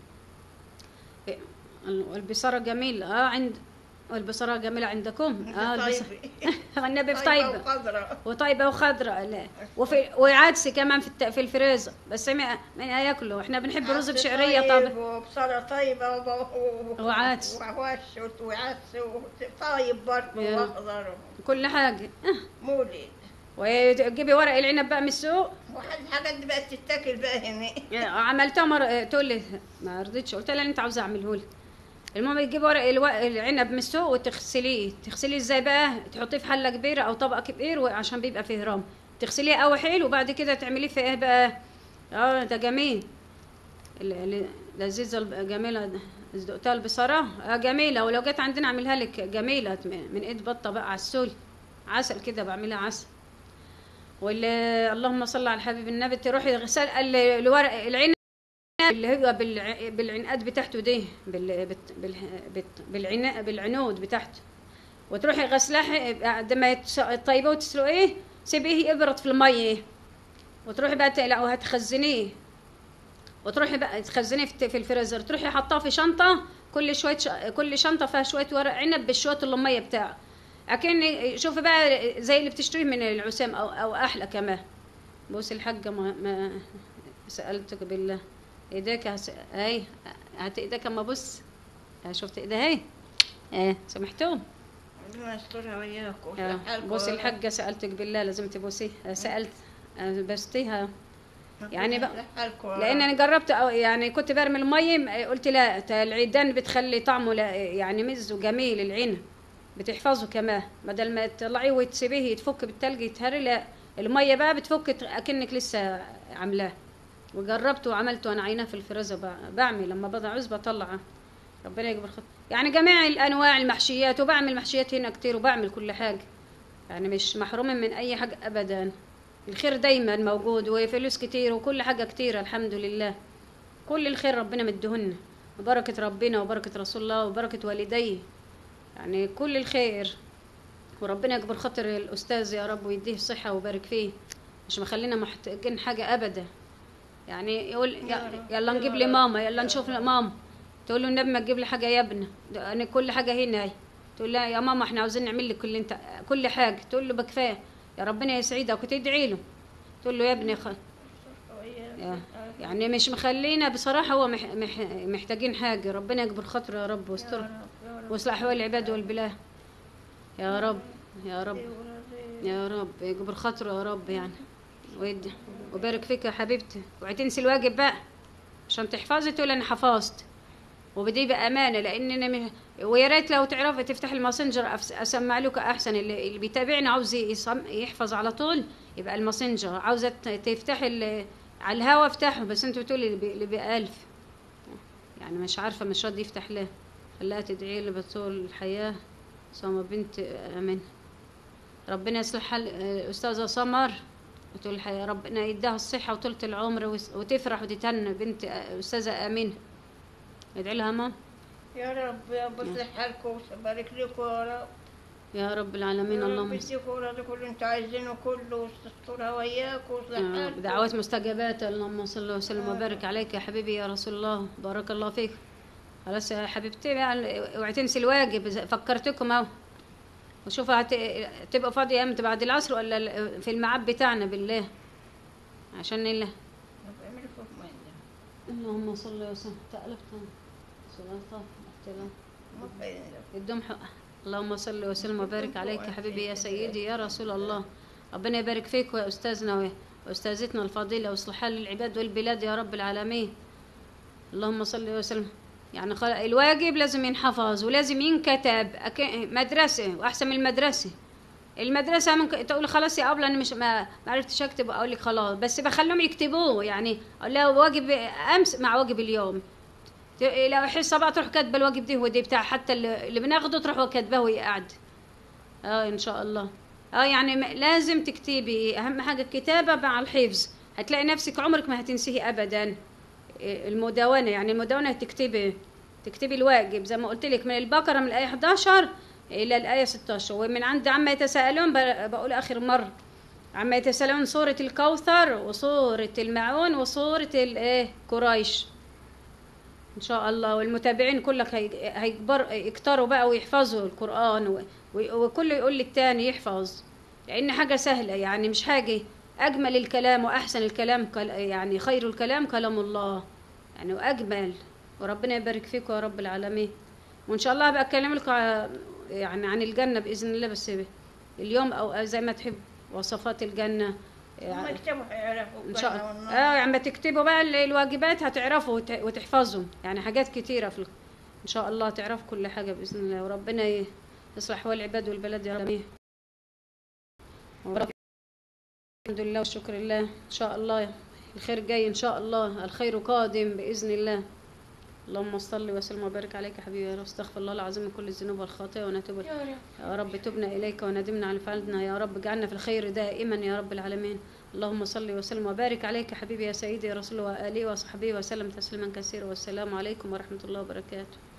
S1: إيه، والبصارة جميل اه عند والبصارة جميلة عندكم اه البصارة النبي في طيبة
S2: وخضرة
S1: وطيبة وخضراء لا وفي وعدس كمان في الت- في الفريزر بس ما ما ياكلوا احنا بنحب رز بشعرية
S2: طيب
S1: طبعا
S2: وبصلة طيبة و- و-
S1: وعدس.
S2: وعوش وعدس طيب برضه
S1: يا.
S2: واخضر
S1: كل حاجة
S2: مولد
S1: وتجيبي ورق العنب بقى من السوق
S2: وحد الحاجات دي بقت تتاكل بقى هنا
S1: عملتها مرة تقول لي ما رضيتش قلت لها انت عاوزه اعمله لك المهم تجيبي ورق الو... العنب من السوق وتغسليه تغسليه ازاي بقى تحطيه في حله كبيره او طبق كبير وعشان بيبقى فيه رام تغسليه قوي حلو وبعد كده تعمليه في ايه بقى اه ده جميل ال- ال- لذيذه الب- جميله دقتها البصاره اه جميله ولو جت عندنا اعملها لك جميله من من ايد بطه بقى على السول عسل كده بعملها عسل واللي اللهم صل على الحبيب النبي تروحي غسال ال- الورق العنب اللي هو بالع... بالعنقاد بتاعته دي بال... بت... بال... بت... بالعنا... بالعنود بتاعته وتروحي غسلاه بعد ما يتس- تطيبيه وتسلقيه سيبيه يبرد في الميه وتروحي بقى تقلعه وهتخزنيه وتروحي بقى تخزنيه في في الفريزر تروحي حاطاه في شنطه كل شويه ش... كل شنطه فيها شويه ورق عنب بالشويه الميه بتاعه اكن شوفي بقى زي اللي بتشتريه من العسام او او احلى كمان بصي الحاجه ما, ما سالتك بالله ايديك هس... اي هات ايديك اما بص ها شفت ايدها اهي ايه سمحتوم
S2: ربنا يسترها وياكم
S1: آه،
S2: ويحالكم
S1: بوسي
S2: يا رب.
S1: الحاجه سالتك بالله لازم تبوسيه آه، سالت آه، بستيها يعني بقى-
S2: يحالكم يا
S1: لان
S2: رب.
S1: انا جربت أو يعني كنت برمي الميه م- قلت لا تا العيدان بتخلي طعمه لا يعني مز وجميل العنب بتحفظه كمان بدل ما تطلعيه وتسيبيه يتفك بالتلج يتهري لا الميه بقى بتفك ت- اكنك لسه عاملاه وجربت وعملت وانا عيناه في الفريزر ب- بعمل لما بضع عز بطلعه ربنا يكبر خط يعني جميع الانواع المحشيات وبعمل محشيات هنا كتير وبعمل كل حاجه يعني مش محرومين من اي حاجه ابدا الخير دايما موجود وفلوس كتير وكل حاجه كتير الحمد لله كل الخير ربنا مدهن وبركه ربنا وبركه رسول الله وبركه والديه يعني كل الخير وربنا يكبر خاطر الاستاذ يا رب ويديه الصحه ويبارك فيه مش مخلينا محتاجين حاجه ابدا يعني يقول
S2: يا رب،
S1: يلا
S2: يا
S1: نجيب لي
S2: رب،
S1: ماما يلا
S2: يا
S1: نشوف
S2: رب.
S1: ماما تقول له النبي ما تجيب لي حاجه يا ابني ده انا كل حاجه هنا اهي تقول لها يا ماما احنا عاوزين نعمل لك كل انت كل حاجه تقول له بكفايه يا ربنا يسعدك وتدعي له تقول له يا ابني خ... يا- يعني مش مخلينا بصراحه هو مح... مح... محتاجين حاجه ربنا يكبر خاطره يا رب ويستر واصلح احوال العباد والبلاد يا رب يا رب يا رب يكبر خاطره يا رب يعني ويدي وبارك فيك يا حبيبتي وهتنسي الواجب بقى عشان تحفظي تقول انا حفظت وبدي بامانه لان انا مه... ويا ريت لو تعرفي تفتح الماسنجر أفس- اسمع لك احسن اللي, اللي بيتابعنا عاوز يصم... يحفظ على طول يبقى الماسنجر عاوزه ت- تفتحي ال... على الهوا افتحه بس انتوا بتقولي اللي ب- اللي بألف يعني مش عارفه مش راضي يفتح ليه خلاها تدعي لي بطول الحياه سما بنت امين ربنا يصلح حال آه، أستاذة سمر وتقول الح- ربنا يديها الصحة وطولة العمر وس- وتفرح وتتهنى بنت آه، أستاذة آمين ادعي لها ماما
S2: يا رب يا رب اصلح حالكم ويبارك لكم يا رب
S1: يا رب العالمين
S2: يا رب
S1: اللهم
S2: يديكم ولادكم اللي انتوا عايزينه كله ويسترها وياكم ويصلح
S1: آه،
S2: حالكم
S1: دعوات مستجابات اللهم صل وسلم وبارك عليك يا حبيبي يا رسول الله بارك الله فيك خلاص يا حبيبتي بقى اوعي تنسي الواجب إذا فكرتكم اهو وشوفوا هت... تبقى فاضية امتى بعد العصر ولا ال- في الميعاد بتاعنا بالله عشان الله
S2: بيعملوا فيكم ايه
S1: اللهم صل وسلم تألفت صلاة احترام
S2: ما بين لكم.
S1: يدوم حق اللهم صل وسلم وبارك عليك يا حبيبي يا سيدي يا رسول الله ربنا يبارك فيك ويا استاذنا ويا واستاذتنا الفضيله واصلح حال العباد والبلاد يا رب العالمين اللهم صل وسلم يعني خل... الواجب لازم ينحفظ ولازم ينكتب أك... مدرسه واحسن من المدرسه المدرسه ممكن تقول خلاص يا ابله انا مش ما ما عرفتش اكتب اقول لك خلاص بس بخليهم يكتبوه يعني اقول لها واجب امس مع واجب اليوم ت- لو حصه بقى تروح كاتبه الواجب دي ودي بتاع حتى اللي اللي بناخده تروح كاتباه وهي قاعده اه ان شاء الله اه يعني م- لازم تكتبي اهم حاجه الكتابه مع الحفظ هتلاقي نفسك عمرك ما هتنسيه ابدا إيه، المدونه يعني المدونه تكتبي تكتبي الواجب زي ما قلت لك من البقره من الايه 11 الى الايه 16 ومن عند عما يتساءلون ب- بقول اخر مره عما يتساءلون سوره الكوثر وسوره المعون وسوره الايه قريش ان شاء الله والمتابعين كلك هي- هيكبر يكتروا بقى ويحفظوا القران و- و- وكله يقول للتاني يحفظ لان حاجه سهله يعني مش حاجه اجمل الكلام واحسن الكلام كل- يعني خير الكلام كلام الله يعني واجمل وربنا يبارك فيكم يا رب العالمين وان شاء الله بقى اكلم لكم ع- يعني عن الجنه باذن الله بس اليوم او زي ما تحب وصفات الجنه
S2: هم
S1: يعني
S2: يكتبوا هيعرفوا
S1: ان شاء
S2: الجنة
S1: الله
S2: والنار.
S1: اه يعني ما تكتبوا بقى ال- الواجبات هتعرفوا وت- وتحفظوا يعني حاجات كتيره في ال- ان شاء الله تعرفوا كل حاجه باذن الله وربنا ي- يصلح احوال العباد والبلد يا رب ورب- الحمد لله والشكر لله ان شاء الله الخير جاي ان شاء الله الخير قادم باذن الله اللهم صل وسلم وبارك عليك يا حبيبي يا رب استغفر الله العظيم من كل الذنوب والخطايا ونتوب
S2: يا رب
S1: يا رب تبنا إليك وندمنا على فعلنا يا رب اجعلنا في الخير دائما يا رب العالمين اللهم صل وسلم وبارك عليك يا حبيبي يا سيدي يا رسول الله وآله وصحبه وسلم تسليما كثيرا والسلام عليكم ورحمة الله وبركاته